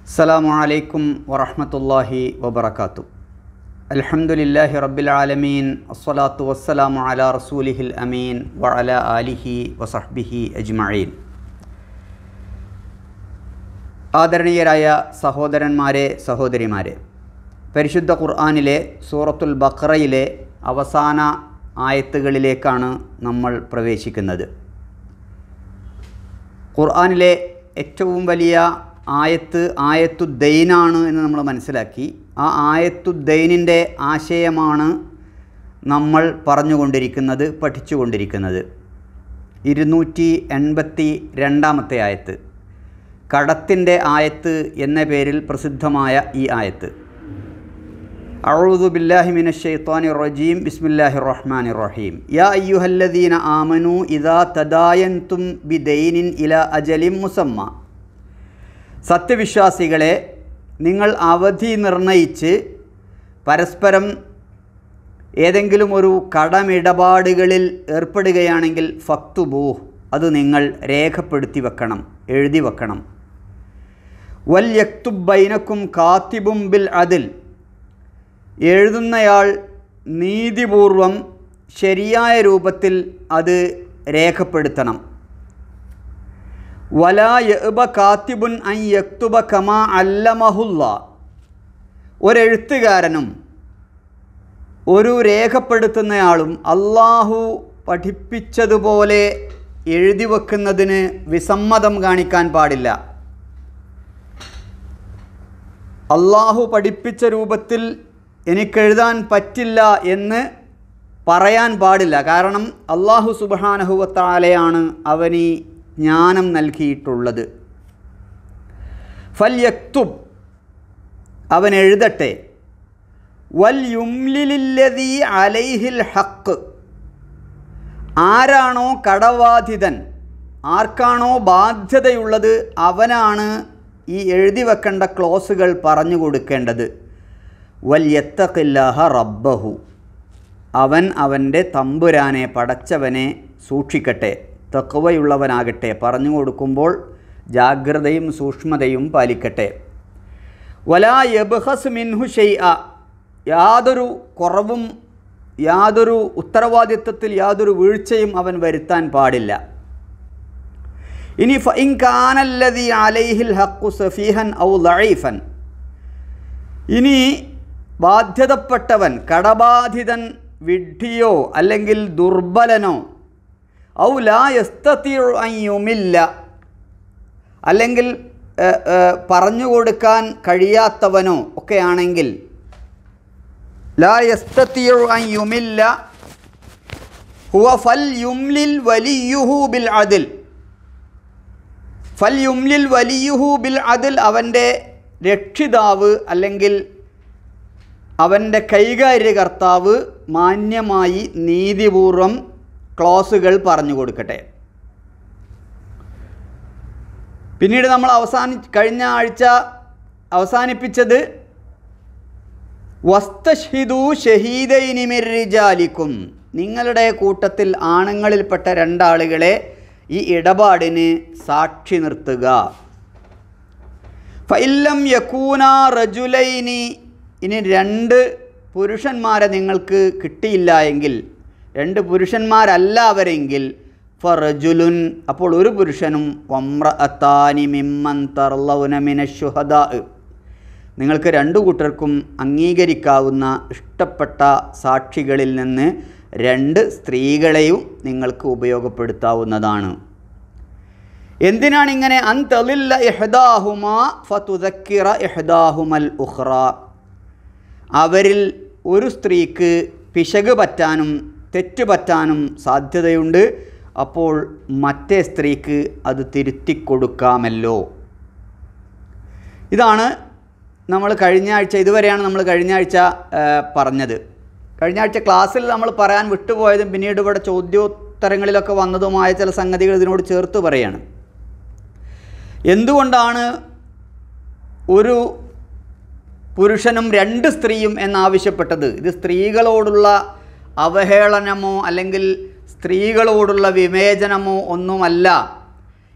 അസ്സലാമു അലൈക്കും വറഹ്മത്തുള്ളാഹി വബറകാത്തു അൽഹംദുലില്ലാഹി റബ്ബിൽ ആലമീൻ അസ്സലാത്തു വസ്സലാമു അലാ റസൂലിഹിൽ അമീൻ വഅല ആലിഹി വസഹ്ബിഹി അജ്മഈൻ ആദരണീയരായ സഹോദരന്മാരെ സഹോദരിമാരെ പരിശുദ്ധ ഖുർആനിലെ സൂറത്തുൽ ബഖറയിലെ അവസാന ആയത്തുകളിലേക്കാണ് നമ്മൾ പ്രവേശിക്കുന്നത് ഖുർആനിലെ ഏറ്റവും വലിയ ആയത്ത് ആയത്തു ദൈനാണ് എന്ന് നമ്മൾ മനസ്സിലാക്കി ആ ആയത്തു ദൈനിൻ്റെ ആശയമാണ് നമ്മൾ പറഞ്ഞുകൊണ്ടിരിക്കുന്നത് പഠിച്ചുകൊണ്ടിരിക്കുന്നത് ഇരുന്നൂറ്റി എൺപത്തി രണ്ടാമത്തെ ആയത്ത് കടത്തിൻ്റെ ആയത്ത് എന്ന പേരിൽ പ്രസിദ്ധമായ ഈ ആയത്ത് അഊദു ബില്ലാഹി മിനശ് ശൈത്വാനി റജീം ബിസ്മില്ലാഹിർ റഹ്മാനിർ റഹീം യാ അയ്യുഹല്ലദീന ആമനു ഇദാ തദായൻതും ബിദൈനിൻ ഇല അജലിം മുസമ്മ സത്യവിശ്വാസികളെ നിങ്ങൾ അവധി നിർണയിച്ച് പരസ്പരം ഏതെങ്കിലും ഒരു കടമിടപാടുകളിൽ ഏർപ്പെടുകയാണെങ്കിൽ ഫക്തുബൂ അത് നിങ്ങൾ രേഖപ്പെടുത്തി വെക്കണം എഴുതി വെക്കണം വൽ യക്തുബ് ബൈനക്കും കാത്തിബും ബിൽ അതിൽ എഴുതുന്നയാൾ നീതിപൂർവം ശരിയായ രൂപത്തിൽ അത് രേഖപ്പെടുത്തണം വലാ യഅബ കാത്തിബുൻ അൻ യക്തുബ കമാ അല്ലമഹുല്ല ഒരെഴുത്തുകാരനും ഒരു രേഖപ്പെടുത്തുന്നയാളും അള്ളാഹു പഠിപ്പിച്ചതുപോലെ എഴുതി വെക്കുന്നതിന് വിസമ്മതം കാണിക്കാൻ പാടില്ല അള്ളാഹു പഠിപ്പിച്ച രൂപത്തിൽ എനിക്കെഴുതാൻ പറ്റില്ല എന്ന് പറയാൻ പാടില്ല കാരണം അള്ളാഹു സുബാനഹുവത്താലയാണ് അവനീ ജ്ഞാനം നൽകിയിട്ടുള്ളത് ഫൽ യക്തുബ് അവൻ എഴുതട്ടെ വൽ യുംലിലില്ലതി അലൈഹിൽ ഹക്ക് ആരാണോ കടബാധിതൻ ആർക്കാണോ ബാധ്യതയുള്ളത് അവനാണ് ഈ എഴുതി വെക്കേണ്ട ക്ലോസുകൾ പറഞ്ഞു കൊടുക്കേണ്ടത് വൽ യത്തഖില്ലാഹ റബ്ബഹു അവൻ അവൻ്റെ തമ്പുരാനെ പടച്ചവനെ സൂക്ഷിക്കട്ടെ തക്കവയുള്ളവനാകട്ടെ പറഞ്ഞു കൊടുക്കുമ്പോൾ ജാഗ്രതയും സൂക്ഷ്മതയും പാലിക്കട്ടെ വലാ യബ്ഹസ് മിൻഹു ഷെയ്അ യാതൊരു കുറവും യാതൊരു ഉത്തരവാദിത്വത്തിൽ യാതൊരു വീഴ്ചയും അവൻ വരുത്താൻ പാടില്ല ഇനി ഫഇൻ കാനല്ലതി അലൈഹിൽ ഹക്കു സഫീഹൻ ഔ ലഈഫൻ ഇനി ബാധ്യതപ്പെട്ടവൻ കടബാധിതൻ വിഡ്ഢിയോ അല്ലെങ്കിൽ ദുർബലനോ ഔ ലാ യസ്തത്തിയുമില്ല അല്ലെങ്കിൽ പറഞ്ഞു കൊടുക്കാൻ കഴിയാത്തവനോ ഒക്കെ ആണെങ്കിൽ ലാ യസ്തത്തിയുമില്ല ഹുവ ഫൽ യുംലിൽ വലിയുഹു ബിൽ അതിൽ ഫൽ യുംലിൽ വലിയുഹു ബിൽ അതിൽ അവൻ്റെ രക്ഷിതാവ് അല്ലെങ്കിൽ അവൻ്റെ കൈകാര്യകർത്താവ് മാന്യമായി നീതിപൂർവം ക്ലോസുകൾ പറഞ്ഞു കൊടുക്കട്ടെ പിന്നീട് നമ്മൾ അവസാനി കഴിഞ്ഞ ആഴ്ച അവസാനിപ്പിച്ചത് വസ്തഷിദു ഷഹീദൈനിമിരിജാലിക്കും നിങ്ങളുടെ കൂട്ടത്തിൽ ആണുങ്ങളിൽപ്പെട്ട രണ്ടാളുകളെ ഈ ഇടപാടിന് സാക്ഷി നിർത്തുക ഫൈല്ലം യക്കൂന റജുലൈനി ഇനി രണ്ട് പുരുഷന്മാരെ നിങ്ങൾക്ക് കിട്ടിയില്ല എങ്കിൽ രണ്ട് പുരുഷന്മാരല്ല അവരെങ്കിൽ ഫറജുലുൻ അപ്പോൾ ഒരു പുരുഷനും വമ്ര അത്താനി മിമ്മൻ തർലൗനമിന ഷുഹദ നിങ്ങൾക്ക് രണ്ടു കൂട്ടർക്കും അംഗീകരിക്കാവുന്ന ഇഷ്ടപ്പെട്ട സാക്ഷികളിൽ നിന്ന് രണ്ട് സ്ത്രീകളെയും നിങ്ങൾക്ക് ഉപയോഗപ്പെടുത്താവുന്നതാണ് എന്തിനാണ് ഇങ്ങനെ അന്തലില്ല ഇഹ്ദാഹുമ ഫതുദക്കിറ ഇഹ്ദാഹുമൽ ഉഹ്റ അവരിൽ ഒരു സ്ത്രീക്ക് പിശക് പറ്റാനും തെറ്റ് പറ്റാനും സാധ്യതയുണ്ട് അപ്പോൾ മറ്റേ സ്ത്രീക്ക് അത് തിരുത്തിക്കൊടുക്കാമല്ലോ ഇതാണ് നമ്മൾ കഴിഞ്ഞ ആഴ്ച ഇതുവരെയാണ് നമ്മൾ കഴിഞ്ഞ ആഴ്ച പറഞ്ഞത് കഴിഞ്ഞ ആഴ്ച ക്ലാസ്സിൽ നമ്മൾ പറയാൻ വിട്ടുപോയതും പിന്നീട് ഇവിടെ ചോദ്യോത്തരങ്ങളിലൊക്കെ വന്നതുമായ ചില സംഗതികൾ ഇതിനോട് ചേർത്ത് പറയാണ് എന്തുകൊണ്ടാണ് ഒരു പുരുഷനും രണ്ട് സ്ത്രീയും എന്നാവശ്യപ്പെട്ടത് ഇത് സ്ത്രീകളോടുള്ള അവഹേളനമോ അല്ലെങ്കിൽ സ്ത്രീകളോടുള്ള വിവേചനമോ ഒന്നുമല്ല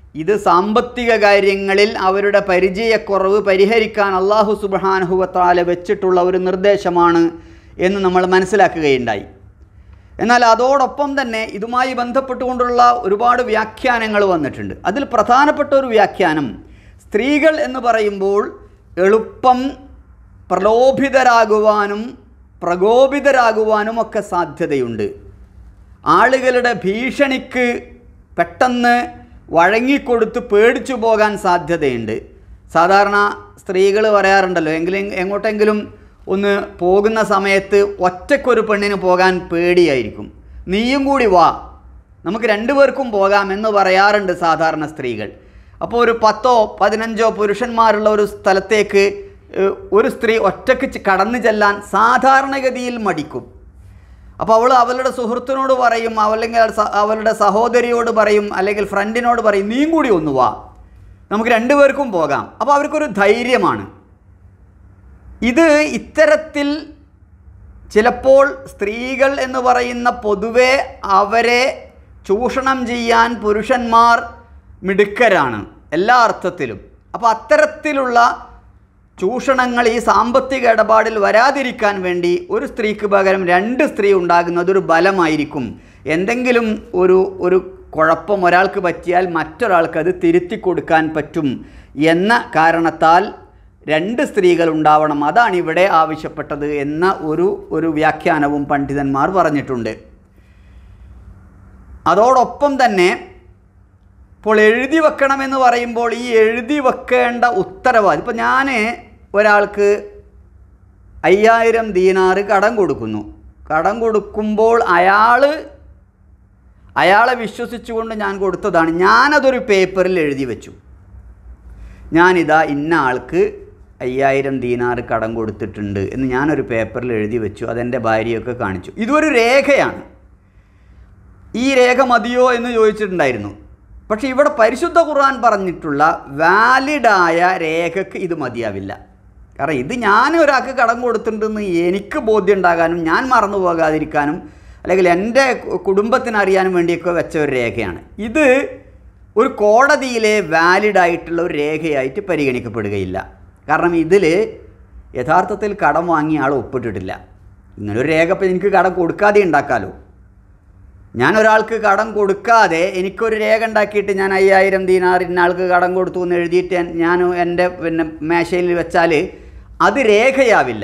ഇത് സാമ്പത്തിക കാര്യങ്ങളിൽ അവരുടെ പരിചയക്കുറവ് പരിഹരിക്കാൻ അള്ളാഹു സുബാനുഹുവത്താല വെച്ചിട്ടുള്ള ഒരു നിർദ്ദേശമാണ് എന്ന് നമ്മൾ മനസ്സിലാക്കുകയുണ്ടായി എന്നാൽ അതോടൊപ്പം തന്നെ ഇതുമായി ബന്ധപ്പെട്ടുകൊണ്ടുള്ള ഒരുപാട് വ്യാഖ്യാനങ്ങൾ വന്നിട്ടുണ്ട് അതിൽ പ്രധാനപ്പെട്ട ഒരു വ്യാഖ്യാനം സ്ത്രീകൾ എന്ന് പറയുമ്പോൾ എളുപ്പം പ്രലോഭിതരാകുവാനും പ്രകോപിതരാകുവാനും ഒക്കെ സാധ്യതയുണ്ട് ആളുകളുടെ ഭീഷണിക്ക് പെട്ടെന്ന് വഴങ്ങിക്കൊടുത്ത് പേടിച്ചു പോകാൻ സാധ്യതയുണ്ട് സാധാരണ സ്ത്രീകൾ പറയാറുണ്ടല്ലോ എങ്കിലും എങ്ങോട്ടെങ്കിലും ഒന്ന് പോകുന്ന സമയത്ത് ഒറ്റക്കൊരു പെണ്ണിന് പോകാൻ പേടിയായിരിക്കും നീയും കൂടി വാ നമുക്ക് രണ്ടുപേർക്കും പോകാം എന്ന് പറയാറുണ്ട് സാധാരണ സ്ത്രീകൾ അപ്പോൾ ഒരു പത്തോ പതിനഞ്ചോ പുരുഷന്മാരുള്ള ഒരു സ്ഥലത്തേക്ക് ഏഹ്, ഒരു സ്ത്രീ ഒറ്റയ്ക്ക് ചെ- കടന്നു ചെല്ലാൻ സാധാരണഗതിയിൽ മടിക്കും അപ്പോൾ അവൾ അവളുടെ സുഹൃത്തിനോട് പറയും അല്ലെങ്കിൽ സ- അവളുടെ സഹോദരിയോട് പറയും അല്ലെങ്കിൽ ഫ്രണ്ടിനോട് പറയും നീയും കൂടി ഒന്ന് വാ നമുക്ക് രണ്ടുപേർക്കും പോകാം അപ്പോൾ അവർക്കൊരു ധൈര്യമാണ് ഇത് ഇത്തരത്തിൽ ചിലപ്പോൾ സ്ത്രീകൾ എന്ന് പറയുന്ന പൊതുവെ അവരെ ചൂഷണം ചെയ്യാൻ പുരുഷന്മാർ മിടുക്കരാണ് എല്ലാ അർത്ഥത്തിലും അപ്പോൾ അത്തരത്തിലുള്ള ചൂഷണങ്ങൾ ഈ സാമ്പത്തിക ഇടപാടിൽ വരാതിരിക്കാൻ വേണ്ടി ഒരു സ്ത്രീക്ക് പകരം രണ്ട് സ്ത്രീ ഉണ്ടാകുന്നത് ഒരു ബലമായിരിക്കും എന്തെങ്കിലും ഒരു ഒരു കുഴപ്പം ഒരാൾക്ക് പറ്റിയാൽ മറ്റൊരാൾക്ക് അത് തിരുത്തി കൊടുക്കാൻ പറ്റും എന്ന കാരണത്താൽ രണ്ട് സ്ത്രീകൾ ഉണ്ടാവണം അതാണ് ഇവിടെ ആവശ്യപ്പെട്ടത് എന്ന ഒരു ഒരു വ്യാഖ്യാനവും പണ്ഡിതന്മാർ പറഞ്ഞിട്ടുണ്ട് അതോടൊപ്പം തന്നെ ഇപ്പോൾ എഴുതി വെക്കണമെന്ന് പറയുമ്പോൾ ഈ എഴുതി വെക്കേണ്ട ഉത്തരവാദി ഇപ്പോൾ ഞാൻ ഒരാൾക്ക് അയ്യായിരം ദീനാറ് കടം കൊടുക്കുന്നു കടം കൊടുക്കുമ്പോൾ അയാൾ അയാളെ വിശ്വസിച്ചുകൊണ്ട് ഞാൻ കൊടുത്തതാണ് ഞാനതൊരു പേപ്പറിൽ എഴുതി വെച്ചു ഞാനിതാ ഇന്ന ആൾക്ക് അയ്യായിരം ദീനാറ് കടം കൊടുത്തിട്ടുണ്ട് എന്ന് ഞാനൊരു പേപ്പറിൽ എഴുതി വെച്ചു അതെൻ്റെ ഭാര്യയൊക്കെ കാണിച്ചു ഇതൊരു രേഖയാണ് ഈ രേഖ മതിയോ എന്ന് ചോദിച്ചിട്ടുണ്ടായിരുന്നു പക്ഷേ ഇവിടെ പരിശുദ്ധ ഖുർആൻ പറഞ്ഞിട്ടുള്ള വാലിഡായ രേഖക്ക് ഇത് മതിയാവില്ല കാരണം ഇത് ഞാൻ ഒരാൾക്ക് കടം കൊടുത്തിട്ടുണ്ടെന്ന് എനിക്ക് ബോധ്യം ഉണ്ടാകാനും ഞാൻ മറന്നു പോകാതിരിക്കാനും അല്ലെങ്കിൽ എൻ്റെ കു- കുടുംബത്തിന് അറിയാനും വേണ്ടിയൊക്കെ വെച്ച ഒരു രേഖയാണ് ഇത് ഒരു കോടതിയിലെ വാലിഡായിട്ടുള്ള ഒരു രേഖയായിട്ട് പരിഗണിക്കപ്പെടുകയില്ല കാരണം ഇതിൽ യഥാർത്ഥത്തിൽ കടം വാങ്ങിയ ആൾ ഒപ്പിട്ടിട്ടില്ല ഇങ്ങനൊരു രേഖ ഇപ്പം എനിക്ക് കടം കൊടുക്കാതെ ഉണ്ടാക്കാമല്ലോ ഞാൻ ഒരാൾക്ക് കടം കൊടുക്കാതെ എനിക്കൊരു രേഖ ഉണ്ടാക്കിയിട്ട് ഞാൻ അയ്യായിരം ദീനാർ ഇന്നയാൾക്ക് കടം കൊടുത്തു എന്ന് എഴുതിയിട്ട് ഞാൻ- ഞാൻ എൻ്റെ പിന്നെ മേശയിൽ വെച്ചാൽ അത് രേഖയാവില്ല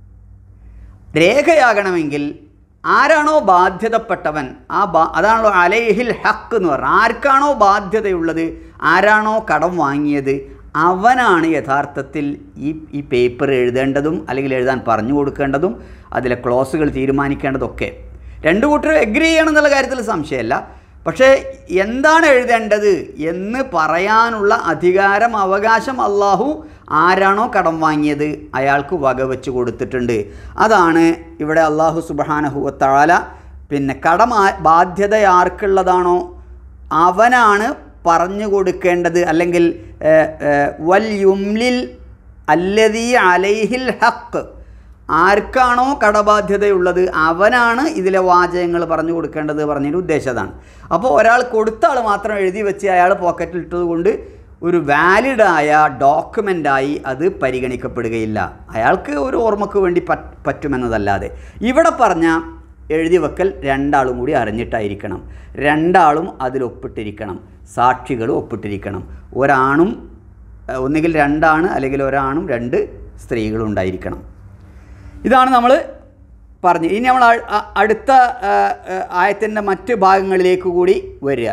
രേഖയാകണമെങ്കിൽ ആരാണോ ബാധ്യതപ്പെട്ടവൻ ആ ബാ അതാണല്ലോ അലൈഹിൽ ഹക്ക് എന്ന് പറഞ്ഞാൽ ആർക്കാണോ ബാധ്യതയുള്ളത് ആരാണോ കടം വാങ്ങിയത് അവനാണ് യഥാർത്ഥത്തിൽ ഈ ഈ പേപ്പർ എഴുതേണ്ടതും അല്ലെങ്കിൽ എഴുതാൻ പറഞ്ഞു കൊടുക്കേണ്ടതും അതിലെ ക്ലോസുകൾ തീരുമാനിക്കേണ്ടതൊക്കെ രണ്ടു കൂട്ടർ എഗ്രി ചെയ്യണം എന്നുള്ള കാര്യത്തിൽ സംശയമല്ല പക്ഷേ എന്താണ് എഴുതേണ്ടത് എന്ന് പറയാനുള്ള അധികാരം അവകാശം അള്ളാഹു ആരാണോ കടം വാങ്ങിയത് അയാൾക്ക് വകവെച്ച് കൊടുത്തിട്ടുണ്ട് അതാണ് ഇവിടെ അള്ളാഹു സുബാനഹുവത്താല പിന്നെ കടം ആ- ബാധ്യത ആർക്കുള്ളതാണോ അവനാണ് പറഞ്ഞു കൊടുക്കേണ്ടത് അല്ലെങ്കിൽ ഏഹ്, ഏഹ്, വൽ യുംലിൽ അല്ലതീ അലൈഹിൽ ഹക്ക് ആർക്കാണോ കടബാധ്യതയുള്ളത് അവനാണ് ഇതിലെ വാചകങ്ങൾ പറഞ്ഞു കൊടുക്കേണ്ടത് പറഞ്ഞതിൻ്റെ ഉദ്ദേശം അതാണ് അപ്പോൾ ഒരാൾ കൊടുത്ത ആൾ മാത്രം എഴുതി വെച്ച് അയാൾ പോക്കറ്റിൽ ഇട്ടത് കൊണ്ട് ഒരു വാലിഡായ ഡോക്യുമെൻ്റായി അത് പരിഗണിക്കപ്പെടുകയില്ല അയാൾക്ക് ഒരു ഓർമ്മക്ക് വേണ്ടി പറ്റ് പറ്റുമെന്നതല്ലാതെ ഇവിടെ പറഞ്ഞ എഴുതി വെക്കൽ രണ്ടാളും കൂടി അറിഞ്ഞിട്ടായിരിക്കണം രണ്ടാളും അതിൽ ഒപ്പിട്ടിരിക്കണം സാക്ഷികൾ ഒപ്പിട്ടിരിക്കണം ഒരാണും ഏഹ്, ഒന്നുകിൽ രണ്ടാണ് അല്ലെങ്കിൽ ഒരാണും രണ്ട് സ്ത്രീകളും ഉണ്ടായിരിക്കണം ഇതാണ് നമ്മൾ പറഞ്ഞു ഇനി നമ്മൾ അ- അ- അടുത്ത ആയത്തിൻ്റെ മറ്റ് ഭാഗങ്ങളിലേക്ക് കൂടി വരിക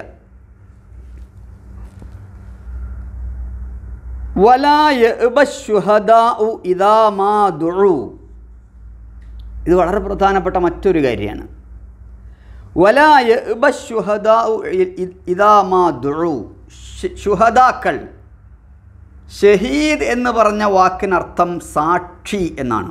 വലായ ഇതാ മാ ദുഉ. ഇത് വളരെ പ്രധാനപ്പെട്ട മറ്റൊരു കാര്യമാണ് വലായ ഇതാ മാ ദുഉ. ശ്- ശുഹദാക്കൾ ഷഹീദ് എന്ന് പറഞ്ഞ വാക്കിനർത്ഥം സാക്ഷി എന്നാണ്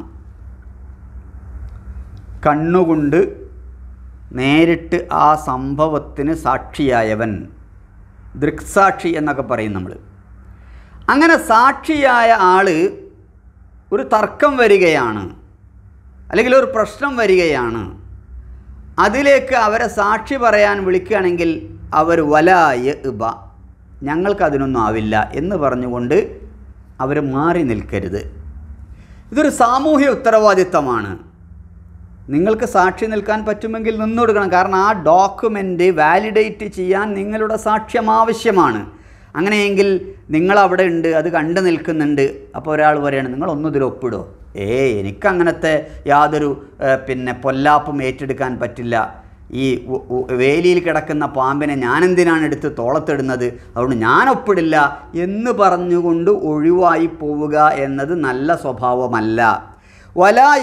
കണ്ണുകൊണ്ട് നേരിട്ട് ആ സംഭവത്തിന് സാക്ഷിയായവൻ ദൃക്സാക്ഷി എന്നൊക്കെ പറയും നമ്മൾ അങ്ങനെ സാക്ഷിയായ ആൾ ഒരു തർക്കം വരികയാണ് അല്ലെങ്കിൽ ഒരു പ്രശ്നം വരികയാണ് അതിലേക്ക് അവരെ സാക്ഷി പറയാൻ വിളിക്കുകയാണെങ്കിൽ അവർ വലായ ഇബ ഞങ്ങൾക്കതിനൊന്നും ആവില്ല എന്ന് പറഞ്ഞുകൊണ്ട് അവർ മാറി നിൽക്കരുത് ഇതൊരു സാമൂഹ്യ ഉത്തരവാദിത്തമാണ് നിങ്ങൾക്ക് സാക്ഷി നിൽക്കാൻ പറ്റുമെങ്കിൽ നിന്നൊടുക്കണം കാരണം ആ ഡോക്യുമെൻ്റ് വാലിഡേറ്റ് ചെയ്യാൻ നിങ്ങളുടെ സാക്ഷ്യം ആവശ്യമാണ് അങ്ങനെയെങ്കിൽ നിങ്ങൾ അവിടെ ഉണ്ട് അത് കണ്ടു നിൽക്കുന്നുണ്ട് അപ്പോൾ ഒരാൾ പറയാണ് നിങ്ങൾ ഒന്നും ഇതിൽ ഒപ്പിടോ ഏ എനിക്കങ്ങനത്തെ യാതൊരു ഏ, പിന്നെ പൊല്ലാപ്പും ഏറ്റെടുക്കാൻ പറ്റില്ല ഈ ഉ- ഉ- വേലിയിൽ കിടക്കുന്ന പാമ്പിനെ ഞാനെന്തിനാണ് എടുത്ത് തോളത്തിടുന്നത് അതുകൊണ്ട് ഞാൻ ഒപ്പിടില്ല എന്ന് പറഞ്ഞുകൊണ്ട് ഒഴിവായി പോവുക എന്നത് നല്ല സ്വഭാവമല്ല വലായ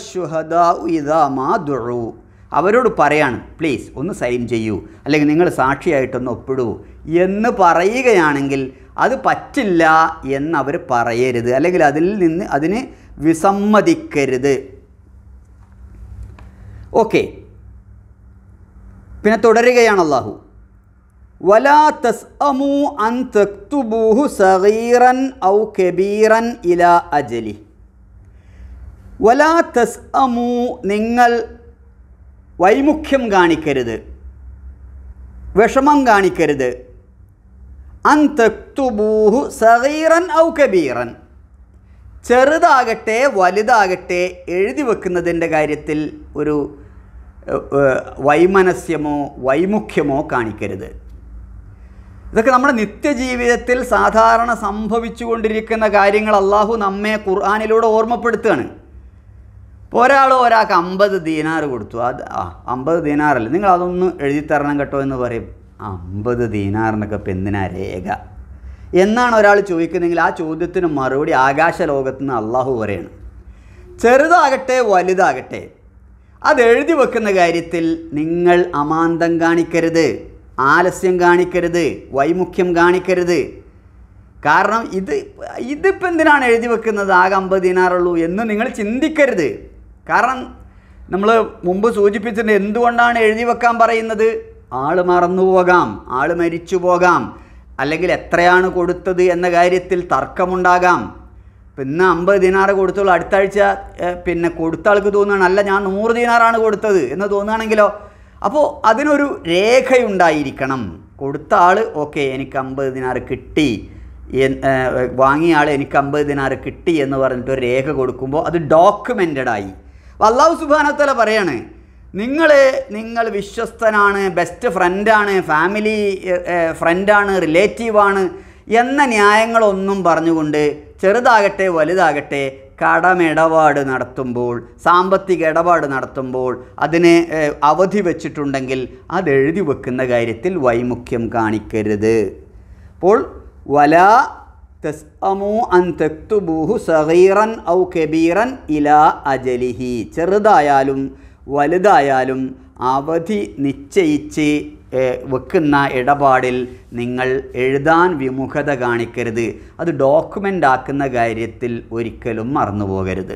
ദുഴു അവരോട് പറയാണ് പ്ലീസ് ഒന്ന് സൈൻ ചെയ്യൂ അല്ലെങ്കിൽ നിങ്ങൾ സാക്ഷിയായിട്ടൊന്ന് ഒപ്പിടൂ എന്ന് പറയുകയാണെങ്കിൽ അത് പറ്റില്ല എന്നവർ പറയരുത് അല്ലെങ്കിൽ അതിൽ നിന്ന് അതിന് വിസമ്മതിക്കരുത് ഓക്കെ പിന്നെ തുടരുകയാണ് അള്ളാഹു വലാ തസ് അമു അൻ തക്തുബൂഹു സഗീറൻ ഔ കബീറൻ ഇല അജലി വലാ തസ് അമു നിങ്ങൾ വൈമുഖ്യം കാണിക്കരുത് വിഷമം കാണിക്കരുത് അൻ തക്തുബൂഹു സഗീറൻ ഔ കബീറൻ ചെറുതാകട്ടെ വലുതാകട്ടെ എഴുതി വെക്കുന്നതിൻ്റെ കാര്യത്തിൽ ഒരു ഏഹ്, ഏഹ്, വൈമനസ്യമോ വൈമുഖ്യമോ കാണിക്കരുത് ഇതൊക്കെ നമ്മുടെ നിത്യജീവിതത്തിൽ സാധാരണ സംഭവിച്ചുകൊണ്ടിരിക്കുന്ന കാര്യങ്ങൾ അള്ളാഹു നമ്മെ ഖുർആാനിലൂടെ ഓർമ്മപ്പെടുത്തുകയാണ് ഇപ്പോൾ ഒരാൾ ഒരാൾക്ക് അമ്പത് ദീനാർ കൊടുത്തു അത് ആ അമ്പത് ദീനാറല്ല നിങ്ങൾ അതൊന്ന് എഴുതി തരണം കേട്ടോ എന്ന് പറയും അമ്പത് ദീനാറിനൊക്കെ ഇപ്പം എന്തിനാ രേഖ എന്നാണ് ഒരാൾ ചോദിക്കുന്നതെങ്കിൽ ആ ചോദ്യത്തിന് മറുപടി ആകാശ ലോകത്ത് നിന്ന് അള്ളാഹു പറയാണ് ചെറുതാകട്ടെ വലുതാകട്ടെ അത് എഴുതി വെക്കുന്ന കാര്യത്തിൽ നിങ്ങൾ അമാന്തം കാണിക്കരുത് ആലസ്യം കാണിക്കരുത് വൈമുഖ്യം കാണിക്കരുത് കാരണം ഇത് ഇതിപ്പോൾ എന്തിനാണ് എഴുതി വെക്കുന്നത് ആകെ അമ്പത് ദിനാറുള്ളൂ എന്ന് നിങ്ങൾ ചിന്തിക്കരുത് കാരണം നമ്മൾ മുമ്പ് സൂചിപ്പിച്ചിട്ടുണ്ട് എന്തുകൊണ്ടാണ് എഴുതി വെക്കാൻ പറയുന്നത് ആൾ മറന്നു പോകാം ആൾ മരിച്ചു പോകാം അല്ലെങ്കിൽ എത്രയാണ് കൊടുത്തത് എന്ന കാര്യത്തിൽ തർക്കമുണ്ടാകാം ഇപ്പം ഇന്ന് അമ്പത് ദിനാറ് കൊടുത്തുള്ളൂ അടുത്ത ആഴ്ച ഏഹ്, പിന്നെ കൊടുത്ത ആൾക്ക് തോന്നുകയാണ് അല്ല ഞാൻ നൂറ് ദിനാറാണ് കൊടുത്തത് എന്ന് തോന്നുകയാണെങ്കിലോ അപ്പോൾ അതിനൊരു രേഖയുണ്ടായിരിക്കണം കൊടുത്ത ആൾ ഓക്കെ എനിക്ക് അമ്പത് ദിനാറ് കിട്ടി എൻ- ഏഹ്, വാങ്ങിയ ആൾ എനിക്ക് അമ്പത് ദിനാറ് കിട്ടി എന്ന് പറഞ്ഞിട്ട് ഒരു രേഖ കൊടുക്കുമ്പോൾ അത് ഡോക്യുമെൻറ്റഡ് ആയി അപ്പോൾ അള്ളാഹു സുബാനത്തല പറയാണ് നിങ്ങൾ നിങ്ങൾ വിശ്വസ്തനാണ് ബെസ്റ്റ് ഫ്രണ്ടാണ് ഫാമിലി ഫ്രണ്ടാണ് റിലേറ്റീവാണ് എന്ന ന്യായങ്ങളൊന്നും പറഞ്ഞുകൊണ്ട് ചെറുതാകട്ടെ വലുതാകട്ടെ കടമിടപാട് നടത്തുമ്പോൾ സാമ്പത്തിക ഇടപാട് നടത്തുമ്പോൾ അതിന് ഏഹ്, അവധി വെച്ചിട്ടുണ്ടെങ്കിൽ അത് എഴുതി വെക്കുന്ന കാര്യത്തിൽ വൈമുഖ്യം കാണിക്കരുത് അപ്പോൾ വല തസ്അമു അൻ തക്തുബൂഹു സഗീറൻ ഔ കബീറൻ ഇലാ അജലിഹി ചെറുതായാലും വലുതായാലും അവധി നിശ്ചയിച്ച് ഏഹ്, വെക്കുന്ന ഇടപാടിൽ നിങ്ങൾ എഴുതാൻ വിമുഖത കാണിക്കരുത് അത് ഡോക്യുമെൻ്റ് ആക്കുന്ന കാര്യത്തിൽ ഒരിക്കലും മറന്നു പോകരുത്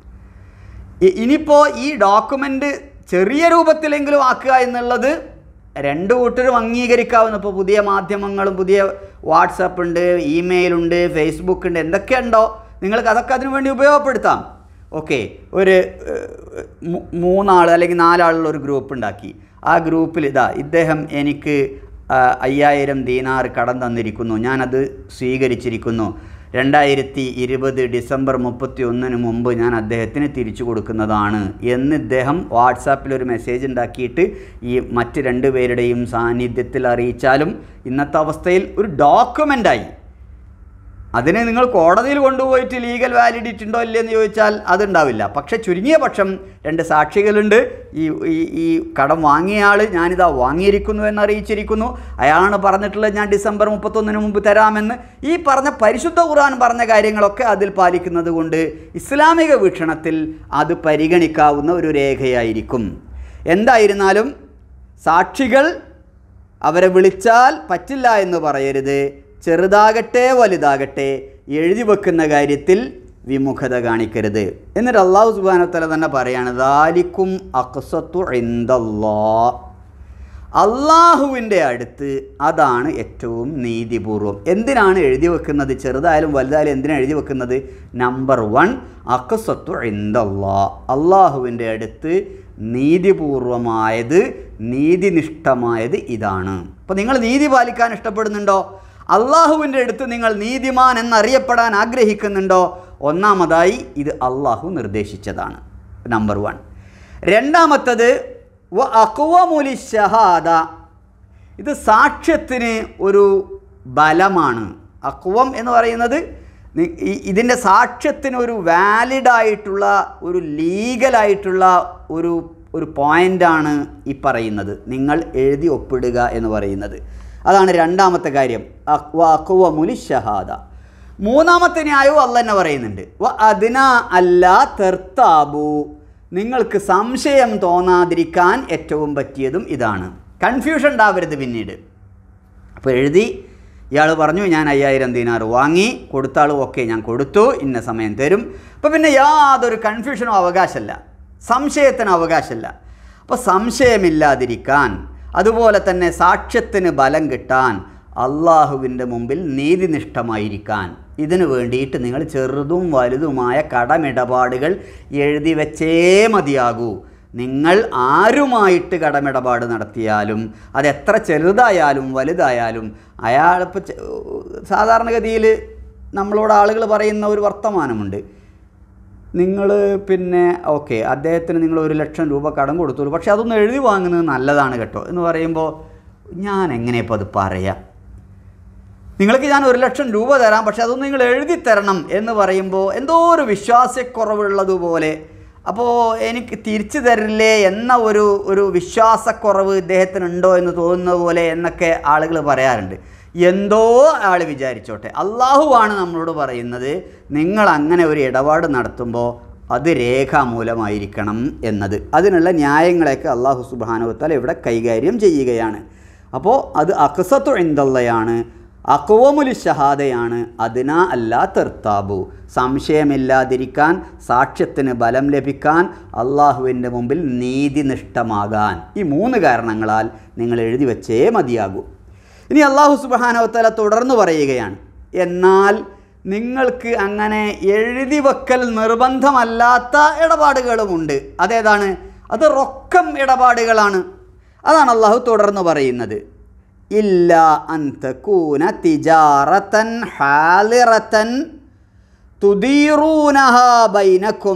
ഇ- ഇനിയിപ്പോൾ ഈ ഡോക്യുമെൻ്റ് ചെറിയ രൂപത്തിലെങ്കിലും ആക്കുക എന്നുള്ളത് രണ്ട് കൂട്ടരും അംഗീകരിക്കാവുന്ന ഇപ്പോൾ പുതിയ മാധ്യമങ്ങളും പുതിയ വാട്സപ്പ് ഉണ്ട് ഇമെയിൽ ഉണ്ട് ഫേസ്ബുക്ക് ഉണ്ട് എന്തൊക്കെയുണ്ടോ നിങ്ങൾക്ക് അതൊക്കെ അതിനു വേണ്ടി ഉപയോഗപ്പെടുത്താം ഓക്കെ ഒരു ഏഹ്, മൂ- മൂന്നാൾ അല്ലെങ്കിൽ നാലാളുള്ള ഒരു ഗ്രൂപ്പ് ഉണ്ടാക്കി ആ ഗ്രൂപ്പിൽ ഇതാ ഇദ്ദേഹം എനിക്ക് ആ, അയ്യായിരം ദീനാർ കടം തന്നിരിക്കുന്നു ഞാനത് സ്വീകരിച്ചിരിക്കുന്നു രണ്ടായിരത്തി ഇരുപത് ഡിസംബർ മുപ്പത്തി ഒന്നിന് മുമ്പ് ഞാൻ അദ്ദേഹത്തിന് തിരിച്ചു കൊടുക്കുന്നതാണ് എന്ന് ഇദ്ദേഹം വാട്സാപ്പിൽ ഒരു മെസ്സേജ് ഉണ്ടാക്കിയിട്ട് ഈ മറ്റ് രണ്ട് പേരുടെയും സാന്നിധ്യത്തിൽ അറിയിച്ചാലും ഇന്നത്തെ അവസ്ഥയിൽ ഒരു ഡോക്യുമെൻ്റായി അതിനെ നിങ്ങൾ കോടതിയിൽ കൊണ്ടുപോയിട്ട് ലീഗൽ വാലിഡിറ്റി ഉണ്ടോ ഇല്ലയെന്ന് ചോദിച്ചാൽ അതുണ്ടാവില്ല പക്ഷെ ചുരുങ്ങിയ പക്ഷം രണ്ട് സാക്ഷികളുണ്ട് ഈ ഈ ഈ കടം വാങ്ങിയ ആൾ ഞാനിതാ വാങ്ങിയിരിക്കുന്നു എന്ന് അറിയിച്ചിരിക്കുന്നു അയാളാണ് പറഞ്ഞിട്ടുള്ളത് ഞാൻ ഡിസംബർ മുപ്പത്തൊന്നിന് മുമ്പ് തരാമെന്ന് ഈ പറഞ്ഞ പരിശുദ്ധ ഖുർആൻ പറഞ്ഞ കാര്യങ്ങളൊക്കെ അതിൽ പാലിക്കുന്നത് കൊണ്ട് ഇസ്ലാമിക വീക്ഷണത്തിൽ അത് പരിഗണിക്കാവുന്ന ഒരു രേഖയായിരിക്കും എന്തായിരുന്നാലും സാക്ഷികൾ അവരെ വിളിച്ചാൽ പറ്റില്ല എന്ന് പറയരുത് ചെറുതാകട്ടെ വലുതാകട്ടെ എഴുതി വെക്കുന്ന കാര്യത്തിൽ വിമുഖത കാണിക്കരുത് എന്നിട്ട് അള്ളാഹു സുബാനത്തല തന്നെ പറയാണ് ദാലിക്കും അക്സത്തു ഇന്ദല്ലാ അള്ളാഹുവിൻ്റെ അടുത്ത് അതാണ് ഏറ്റവും നീതിപൂർവം എന്തിനാണ് എഴുതി വെക്കുന്നത് ചെറുതായാലും വലുതായാലും എന്തിനാണ് എഴുതി വെക്കുന്നത് നമ്പർ വൺ അക്സത്തു ഇന്ദല്ലാ അള്ളാഹുവിൻ്റെ അടുത്ത് നീതിപൂർവമായത് നീതിനിഷ്ഠമായത് ഇതാണ് അപ്പോൾ നിങ്ങൾ നീതി പാലിക്കാൻ ഇഷ്ടപ്പെടുന്നുണ്ടോ അള്ളാഹുവിൻ്റെ അടുത്ത് നിങ്ങൾ നീതിമാൻ എന്നറിയപ്പെടാൻ ആഗ്രഹിക്കുന്നുണ്ടോ ഒന്നാമതായി ഇത് അള്ളാഹു നിർദ്ദേശിച്ചതാണ് നമ്പർ വൺ രണ്ടാമത്തത് വ അക്വമുലി ഷഹാദ ഇത് സാക്ഷ്യത്തിന് ഒരു ബലമാണ് അക്വം എന്ന് പറയുന്നത് നി- ഈ- ഇതിൻ്റെ സാക്ഷ്യത്തിന് ഒരു വാലിഡായിട്ടുള്ള ഒരു ലീഗലായിട്ടുള്ള ഒരു ഒരു പോയിൻ്റാണ് ഈ പറയുന്നത് നിങ്ങൾ എഴുതി ഒപ്പിടുക എന്ന് പറയുന്നത് അതാണ് രണ്ടാമത്തെ കാര്യം അക്വമുലി ഷഹാദ മൂന്നാമത്തെ ന്യായവും അല്ല തന്നെ പറയുന്നുണ്ട് വ അതിന അല്ല തെർത്താബു നിങ്ങൾക്ക് സംശയം തോന്നാതിരിക്കാൻ ഏറ്റവും പറ്റിയതും ഇതാണ് കൺഫ്യൂഷൻ ഉണ്ടാവരുത് പിന്നീട് അപ്പോൾ എഴുതി ഇയാൾ പറഞ്ഞു ഞാൻ അയ്യായിരം ദീനാർ വാങ്ങി കൊടുത്ത ആൾ ഓക്കെ ഞാൻ കൊടുത്തു ഇന്ന സമയം തരും അപ്പോൾ പിന്നെ യാതൊരു കൺഫ്യൂഷനും അവകാശമല്ല സംശയത്തിന് അവകാശമല്ല അപ്പോൾ സംശയമില്ലാതിരിക്കാൻ അതുപോലെ തന്നെ സാക്ഷ്യത്തിന് ബലം കിട്ടാൻ അള്ളാഹുവിൻ്റെ മുമ്പിൽ നീതിനിഷ്ഠമായിരിക്കാൻ ഇതിനു വേണ്ടിയിട്ട് നിങ്ങൾ ചെറുതും വലുതുമായ കടമിടപാടുകൾ എഴുതി വെച്ചേ മതിയാകൂ നിങ്ങൾ ആരുമായിട്ട് കടമിടപാട് നടത്തിയാലും അത് എത്ര ചെറുതായാലും വലുതായാലും അയാളിപ്പോൾ സാധാരണഗതിയിൽ നമ്മളോട് ആളുകൾ പറയുന്ന ഒരു വർത്തമാനമുണ്ട് നിങ്ങൾ പിന്നെ ഓക്കെ അദ്ദേഹത്തിന് നിങ്ങൾ ഒരു ലക്ഷം രൂപ കടം കൊടുത്തോളൂ പക്ഷെ അതൊന്ന് എഴുതി വാങ്ങുന്നത് നല്ലതാണ് കേട്ടോ എന്ന് പറയുമ്പോൾ ഞാൻ എങ്ങനെ ഇപ്പോൾ അത് പറയാം നിങ്ങൾക്ക് ഞാൻ ഒരു ലക്ഷം രൂപ തരാം പക്ഷെ അതൊന്ന് നിങ്ങൾ എഴുതി തരണം എന്ന് പറയുമ്പോൾ എന്തോ ഒരു വിശ്വാസക്കുറവുള്ളതുപോലെ അപ്പോൾ എനിക്ക് തിരിച്ചു തരില്ലേ എന്ന ഒരു ഒരു വിശ്വാസക്കുറവ് ഇദ്ദേഹത്തിനുണ്ടോ എന്ന് തോന്നുന്ന പോലെ എന്നൊക്കെ ആളുകൾ പറയാറുണ്ട് എന്തോ ആൾ വിചാരിച്ചോട്ടെ അള്ളാഹുവാണ് നമ്മളോട് പറയുന്നത് നിങ്ങൾ അങ്ങനെ ഒരു ഇടപാട് നടത്തുമ്പോൾ അത് രേഖാമൂലമായിരിക്കണം എന്നത് അതിനുള്ള ന്യായങ്ങളെയൊക്കെ അള്ളാഹു സുബാനുവത്താൽ ഇവിടെ കൈകാര്യം ചെയ്യുകയാണ് അപ്പോൾ അത് അക്സത്തു എന്തള്ളയാണ് അക്വമുലി ഷഹാദയാണ് അതിനാ അല്ലാ തെർത്താബു സംശയമില്ലാതിരിക്കാൻ സാക്ഷ്യത്തിന് ബലം ലഭിക്കാൻ അള്ളാഹുവിൻ്റെ മുമ്പിൽ നീതിനിഷ്ഠമാകാൻ ഈ മൂന്ന് കാരണങ്ങളാൽ നിങ്ങൾ എഴുതി വച്ചേ മതിയാകൂ ഇനി അള്ളാഹു സുബാനവത്തല തുടർന്ന് പറയുകയാണ് എന്നാൽ നിങ്ങൾക്ക് അങ്ങനെ എഴുതി വെക്കൽ നിർബന്ധമല്ലാത്ത ഇടപാടുകളുമുണ്ട് അതേതാണ് അത് റൊക്കം ഇടപാടുകളാണ് അതാണ് അള്ളാഹു തുടർന്ന് പറയുന്നത് ഇല്ല അന്തകൂന തിജാറത്തൻ ഹാലിറത്തൻ തുദീറൂനഹ ബൈനക്കും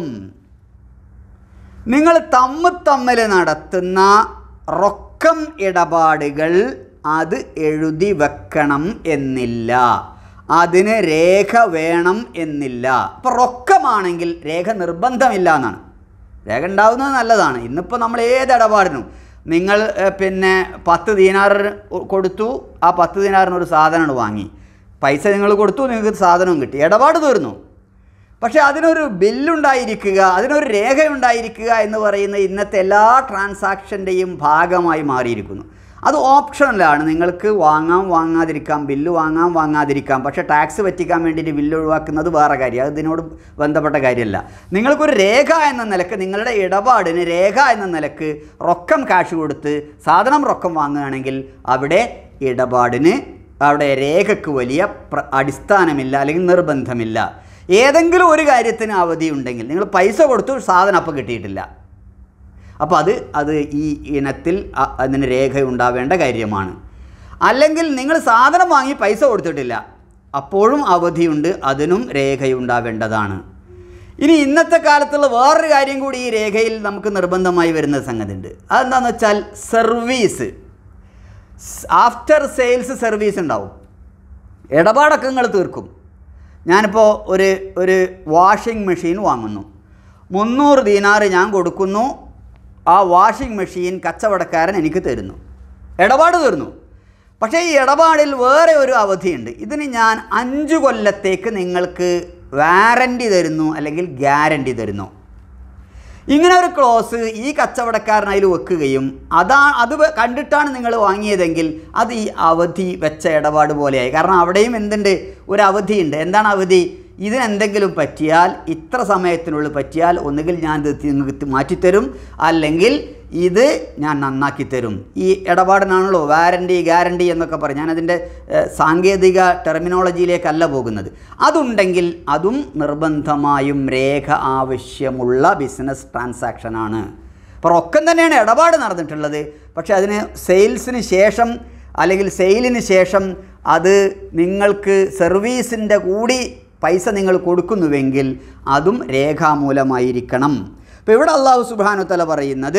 നിങ്ങൾ തമ്മിൽ തമ്മിൽ നടത്തുന്ന റൊക്കം ഇടപാടുകൾ അത് എഴുതി വെക്കണം എന്നില്ല അതിന് രേഖ വേണം എന്നില്ല അപ്പോൾ റൊക്കമാണെങ്കിൽ രേഖ നിർബന്ധമില്ല എന്നാണ് രേഖ ഉണ്ടാവുന്നത് നല്ലതാണ് ഇന്നിപ്പോൾ നമ്മൾ ഏത് ഇടപാടിനും നിങ്ങൾ ഏഹ്, പിന്നെ പത്ത് ദീനാർ കൊടുത്തു ആ പത്ത് ദീനാറിന് ഒരു സാധനമാണ് വാങ്ങി പൈസ നിങ്ങൾ കൊടുത്തു നിങ്ങൾക്ക് സാധനവും കിട്ടി ഇടപാട് തീർന്നു പക്ഷേ അതിനൊരു ബില്ലുണ്ടായിരിക്കുക അതിനൊരു രേഖയുണ്ടായിരിക്കുക എന്ന് പറയുന്ന ഇന്നത്തെ എല്ലാ ട്രാൻസാക്ഷൻ്റെയും ഭാഗമായി മാറിയിരിക്കുന്നു അത് ഓപ്ഷണലാണ് നിങ്ങൾക്ക് വാങ്ങാം വാങ്ങാതിരിക്കാം ബില്ല് വാങ്ങാം വാങ്ങാതിരിക്കാം പക്ഷേ ടാക്സ് പറ്റിക്കാൻ വേണ്ടിയിട്ട് ബില്ല് ഒഴിവാക്കുന്നത് വേറെ കാര്യം അത് ഇതിനോട് ബന്ധപ്പെട്ട കാര്യമല്ല നിങ്ങൾക്കൊരു രേഖ എന്ന നിലക്ക് നിങ്ങളുടെ ഇടപാടിന് രേഖ എന്ന നിലക്ക് റൊക്കം കാശ് കൊടുത്ത് സാധനം റൊക്കം വാങ്ങുകയാണെങ്കിൽ അവിടെ ഇടപാടിന് അവിടെ രേഖയ്ക്ക് വലിയ പ്ര- അടിസ്ഥാനമില്ല അല്ലെങ്കിൽ നിർബന്ധമില്ല ഏതെങ്കിലും ഒരു കാര്യത്തിന് അവധി ഉണ്ടെങ്കിൽ നിങ്ങൾ പൈസ കൊടുത്തു സാധനം അപ്പം കിട്ടിയിട്ടില്ല അപ്പോൾ അത് അത് ഈ ഇനത്തിൽ അ- അതിന് രേഖ ഉണ്ടാവേണ്ട കാര്യമാണ് അല്ലെങ്കിൽ നിങ്ങൾ സാധനം വാങ്ങി പൈസ കൊടുത്തിട്ടില്ല അപ്പോഴും അവധിയുണ്ട് അതിനും രേഖയുണ്ടാവേണ്ടതാണ് ഇനി ഇന്നത്തെ കാലത്തുള്ള വേറൊരു കാര്യം കൂടി ഈ രേഖയിൽ നമുക്ക് നിർബന്ധമായി വരുന്ന സംഗതി ഉണ്ട് അതെന്താണെന്ന് വെച്ചാൽ സർവീസ് ആഫ്റ്റർ സെയിൽസ് സർവീസ് ഉണ്ടാവും ഇടപാടൊക്കെ നിങ്ങൾ തീർക്കും ഞാനിപ്പോൾ ഒരു ഒരു വാഷിംഗ് മെഷീൻ വാങ്ങുന്നു മുന്നൂറ് ദീനാറ് ഞാൻ കൊടുക്കുന്നു ആ വാഷിംഗ് മെഷീൻ കച്ചവടക്കാരൻ എനിക്ക് തരുന്നു ഇടപാട് തീർന്നു പക്ഷേ ഈ ഇടപാടിൽ വേറെ ഒരു അവധിയുണ്ട് ഇതിന് ഞാൻ അഞ്ച് കൊല്ലത്തേക്ക് നിങ്ങൾക്ക് വാറൻറ്റി തരുന്നു അല്ലെങ്കിൽ ഗ്യാരൻറ്റി തരുന്നു ഇങ്ങനെ ഒരു ക്ലോസ് ഈ കച്ചവടക്കാരൻ അതിൽ വെക്കുകയും അതാ അത് വെ- കണ്ടിട്ടാണ് നിങ്ങൾ വാങ്ങിയതെങ്കിൽ അത് ഈ അവധി വെച്ച ഇടപാട് പോലെയായി കാരണം അവിടെയും എന്തുണ്ട് ഒരു അവധിയുണ്ട് എന്താണ് അവധി ഇതിനെന്തെങ്കിലും പറ്റിയാൽ ഇത്ര സമയത്തിനുള്ളിൽ പറ്റിയാൽ ഒന്നുകിൽ ഞാൻ ഇത് നിങ്ങൾക്ക് മാറ്റിത്തരും അല്ലെങ്കിൽ ഇത് ഞാൻ നന്നാക്കി തരും ഈ ഇടപാടിനാണല്ലോ വാരണ്ടി ഗ്യാരണ്ടി എന്നൊക്കെ പറയും ഞാനതിൻ്റെ ഏഹ്, സാങ്കേതിക ടെർമിനോളജിയിലേക്കല്ല പോകുന്നത് അതുണ്ടെങ്കിൽ അതും നിർബന്ധമായും രേഖ ആവശ്യമുള്ള ബിസിനസ് ട്രാൻസാക്ഷനാണ് അപ്പോൾ റൊക്കം തന്നെയാണ് ഇടപാട് നടന്നിട്ടുള്ളത് പക്ഷേ അതിന് സെയിൽസിന് ശേഷം അല്ലെങ്കിൽ സെയിലിന് ശേഷം അത് നിങ്ങൾക്ക് സർവീസിൻ്റെ കൂടി പൈസ നിങ്ങൾ കൊടുക്കുന്നുവെങ്കിൽ അതും രേഖാമൂലമായിരിക്കണം അപ്പോൾ ഇവിടെ അള്ളാഹു സുബാനുത്തല പറയുന്നത്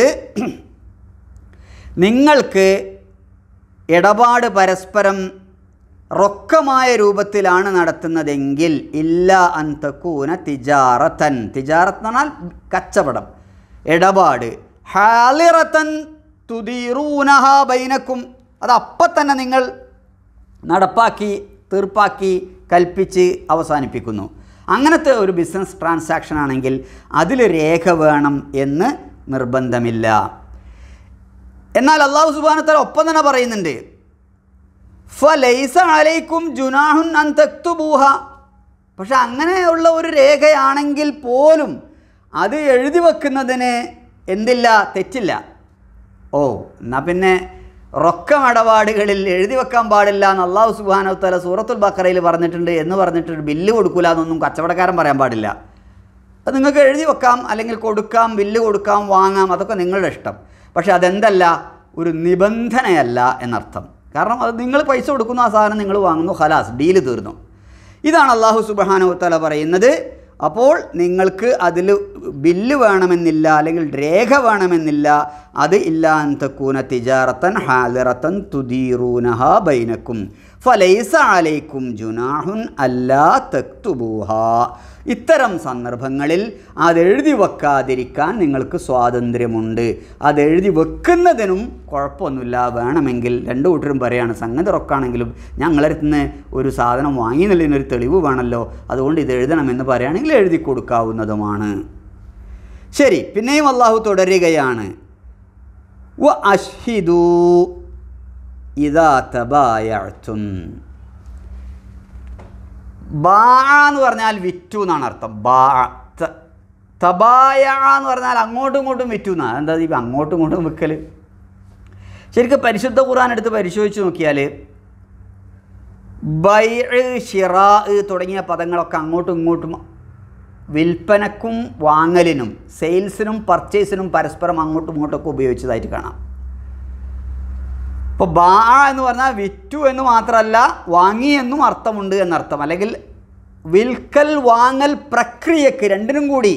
നിങ്ങൾക്ക് ഇടപാട് പരസ്പരം റൊക്കമായ രൂപത്തിലാണ് നടത്തുന്നതെങ്കിൽ ഇല്ല അന്തക്കൂന തിജാറത്തൻ തിജാറത്ത് എന്ന് പറഞ്ഞാൽ കച്ചവടം ഇടപാട് ഹാലിറത്തൻ തുതീറൂനഹ ബൈനക്കും അത് അപ്പം തന്നെ നിങ്ങൾ നടപ്പാക്കി തീർപ്പാക്കി കൽപ്പിച്ച് അവസാനിപ്പിക്കുന്നു അങ്ങനത്തെ ഒരു ബിസിനസ് ട്രാൻസാക്ഷൻ ആണെങ്കിൽ അതിൽ രേഖ വേണം എന്ന് നിർബന്ധമില്ല എന്നാൽ അള്ളാഹു സുബാനത്തല ഒപ്പം തന്നെ പറയുന്നുണ്ട് ഫലൈസ അലൈക്കും ജുനാഹുൻ അൻ തക്തുബൂഹ പക്ഷെ അങ്ങനെയുള്ള ഒരു രേഖയാണെങ്കിൽ പോലും അത് എഴുതി വെക്കുന്നതിന് എന്തില്ല തെറ്റില്ല ഓ എന്നാൽ പിന്നെ റൊക്കമിടപാടുകളിൽ എഴുതി വെക്കാൻ പാടില്ല എന്ന് അള്ളാഹു സുബാനത്തല സൂറത്തുൽ ബക്കറയിൽ പറഞ്ഞിട്ടുണ്ട് എന്ന് പറഞ്ഞിട്ട് ബില്ല് കൊടുക്കൂല എന്നൊന്നും കച്ചവടക്കാരൻ പറയാൻ പാടില്ല അത് നിങ്ങൾക്ക് എഴുതി വെക്കാം അല്ലെങ്കിൽ കൊടുക്കാം ബില്ല് കൊടുക്കാം വാങ്ങാം അതൊക്കെ നിങ്ങളുടെ ഇഷ്ടം പക്ഷേ അതെന്തല്ല ഒരു നിബന്ധനയല്ല എന്നർത്ഥം കാരണം അത് നിങ്ങൾ പൈസ കൊടുക്കുന്നു ആ സാധനം നിങ്ങൾ വാങ്ങുന്നു ഹലാസ് ഡീല് തീർന്നു ഇതാണ് അള്ളാഹു സുബാനു തല പറയുന്നത് അപ്പോൾ നിങ്ങൾക്ക് അതിൽ ബില്ല് വേണമെന്നില്ല അല്ലെങ്കിൽ രേഖ വേണമെന്നില്ല അത് ഇല്ലാൻ തക്കൂന തിജാറത്തൻ ഹാലിറത്തൻ തുദീറൂനഹ ബൈനക്കും ഫലൈസ അലൈക്കും ജുനാഹുൻ അല്ലാ തക്തുബൂഹ ഇത്തരം സന്ദർഭങ്ങളിൽ അതെഴുതി വെക്കാതിരിക്കാൻ നിങ്ങൾക്ക് സ്വാതന്ത്ര്യമുണ്ട് അതെഴുതി വെക്കുന്നതിനും കുഴപ്പമൊന്നുമില്ല വേണമെങ്കിൽ രണ്ടു കൂട്ടരും പറയാണ് സംഗതി ഉറക്കാണെങ്കിലും ഞങ്ങളടുത്തുനിന്ന് ഒരു സാധനം വാങ്ങി എന്നുള്ളതിനൊരു തെളിവ് വേണമല്ലോ അതുകൊണ്ട് ഇത് എഴുതണമെന്ന് പറയുകയാണെങ്കിൽ എഴുതി കൊടുക്കാവുന്നതുമാണ് ശരി പിന്നെയും അള്ളാഹു തുടരുകയാണ് വ അഷ്ഹിദു ഇതാ തബായത്തും ബാ എന്ന് പറഞ്ഞാൽ വിറ്റു എന്നാണ് അർത്ഥം ബാ ത- തബായ എന്ന് പറഞ്ഞാൽ അങ്ങോട്ടും ഇങ്ങോട്ടും വിറ്റു എന്നാണ് എന്താ ഈ അങ്ങോട്ടും ഇങ്ങോട്ടും വിൽക്കൽ ശരിക്കും പരിശുദ്ധ ഖുർആൻ എടുത്ത് പരിശോധിച്ച് നോക്കിയാൽ ബൈ ഷിറാ തുടങ്ങിയ പദങ്ങളൊക്കെ അങ്ങോട്ടും ഇങ്ങോട്ടും വിൽപ്പനക്കും വാങ്ങലിനും സെയിൽസിനും പർച്ചേസിനും പരസ്പരം അങ്ങോട്ടും ഇങ്ങോട്ടൊക്കെ ഉപയോഗിച്ചതായിട്ട് കാണാം ഇപ്പോൾ ബാ എന്ന് പറഞ്ഞാൽ വിറ്റു എന്ന് മാത്രമല്ല വാങ്ങി എന്നും അർത്ഥമുണ്ട് എന്നർത്ഥം അല്ലെങ്കിൽ വിൽക്കൽ വാങ്ങൽ പ്രക്രിയക്ക് രണ്ടിനും കൂടി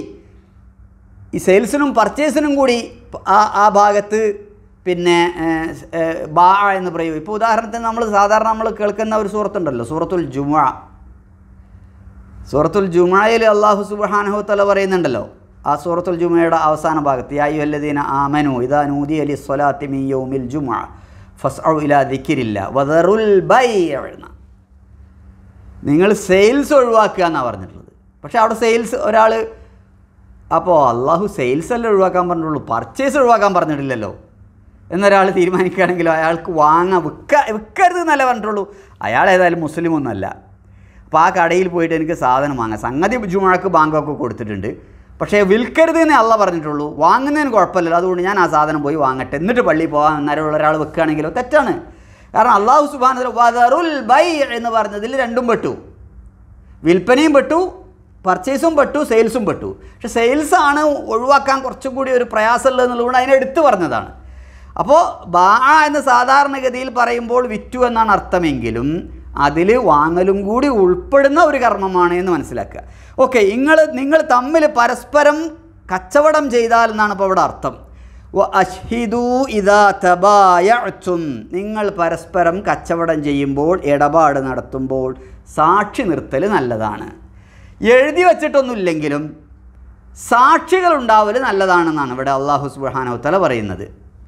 ഈ സെയിൽസിനും പർച്ചേസിനും കൂടി ആ ആ ഭാഗത്ത് പിന്നെ ഏഹ്, ഏഹ്, ബാ എന്ന് പറയും ഇപ്പോൾ ഉദാഹരണത്തിന് നമ്മൾ സാധാരണ നമ്മൾ കേൾക്കുന്ന ഒരു സൂറത്തുണ്ടല്ലോ സൂറത്തുൽ ജുമ സൂറത്തുൽ ജുമയിൽ അള്ളാഹു സുബ്ഹാനഹു തല പറയുന്നുണ്ടല്ലോ ആ സൂറത്തുൽ ജുമയുടെ അവസാന ഭാഗത്ത് യായു അല്ലദീന ആമനു ഇദാ നൂദി അലി സ്വലാത്തി മി യൗമിൽ ജുമ ഫസ്ഔ ഇലാ ദിക്കിരില്ല വദറുൽ ബൈ എഴുന്ന നിങ്ങൾ സെയിൽസ് ഒഴിവാക്കുക എന്നാണ് പറഞ്ഞിട്ടുള്ളത് പക്ഷേ അവിടെ സെയിൽസ് ഒരാൾ അപ്പോൾ അള്ളാഹു സെയിൽസ് അല്ലേ ഒഴിവാക്കാൻ പറഞ്ഞിട്ടുള്ളൂ പർച്ചേസ് ഒഴിവാക്കാൻ പറഞ്ഞിട്ടില്ലല്ലോ എന്നൊരാൾ തീരുമാനിക്കുകയാണെങ്കിലോ അയാൾക്ക് വാങ്ങാൻ വിൽക്ക വിൽക്കരുത് എന്നല്ല പറഞ്ഞിട്ടുള്ളൂ അയാൾ ഏതായാലും മുസ്ലിം ഒന്നല്ല അപ്പോൾ ആ കടയിൽ പോയിട്ട് എനിക്ക് സാധനം വാങ്ങാം സംഗതി ജുമഴക്ക് ബാങ്കൊക്കെ കൊടുത്തിട്ടുണ്ട് പക്ഷേ വിൽക്കരുത് എന്നേ അല്ല പറഞ്ഞിട്ടുള്ളൂ വാങ്ങുന്നതിന് കുഴപ്പമില്ലല്ലോ അതുകൊണ്ട് ഞാൻ ആ സാധനം പോയി വാങ്ങട്ടെ എന്നിട്ട് പള്ളിയിൽ പോകാൻ അന്നേരമുള്ള ഒരാൾ വെക്കുകയാണെങ്കിലോ തെറ്റാണ് കാരണം അള്ളാഹു സുബാൻ വദറുൽ ബൈ എന്ന് പറഞ്ഞതിൽ രണ്ടും പെട്ടു വിൽപ്പനയും പെട്ടു പർച്ചേസും പെട്ടു സെയിൽസും പെട്ടു പക്ഷെ സെയിൽസ് ആണ് ഒഴിവാക്കാൻ കുറച്ചും കൂടി ഒരു പ്രയാസമുള്ളത് എന്നുള്ളതുകൊണ്ട് അതിനെ എടുത്തു പറഞ്ഞതാണ് അപ്പോൾ ബാ എന്ന് സാധാരണഗതിയിൽ പറയുമ്പോൾ വിറ്റു എന്നാണ് അർത്ഥമെങ്കിലും അതിൽ വാങ്ങലും കൂടി ഉൾപ്പെടുന്ന ഒരു കർമ്മമാണ് എന്ന് മനസ്സിലാക്കുക ഓക്കെ നിങ്ങൾ നിങ്ങൾ തമ്മിൽ പരസ്പരം കച്ചവടം ചെയ്താൽ എന്നാണ് ഇപ്പോൾ ഇവിടെ അർത്ഥം വ അഷ്ഹിദു ഇദാ തബായഅ്തും നിങ്ങൾ പരസ്പരം കച്ചവടം ചെയ്യുമ്പോൾ ഇടപാട് നടത്തുമ്പോൾ സാക്ഷി നിർത്തൽ നല്ലതാണ് എഴുതി വച്ചിട്ടൊന്നുമില്ലെങ്കിലും സാക്ഷികൾ ഉണ്ടാവൽ നല്ലതാണെന്നാണ് ഇവിടെ അള്ളാഹു സുബ്ഹാനഹു തആല പറയുന്നത്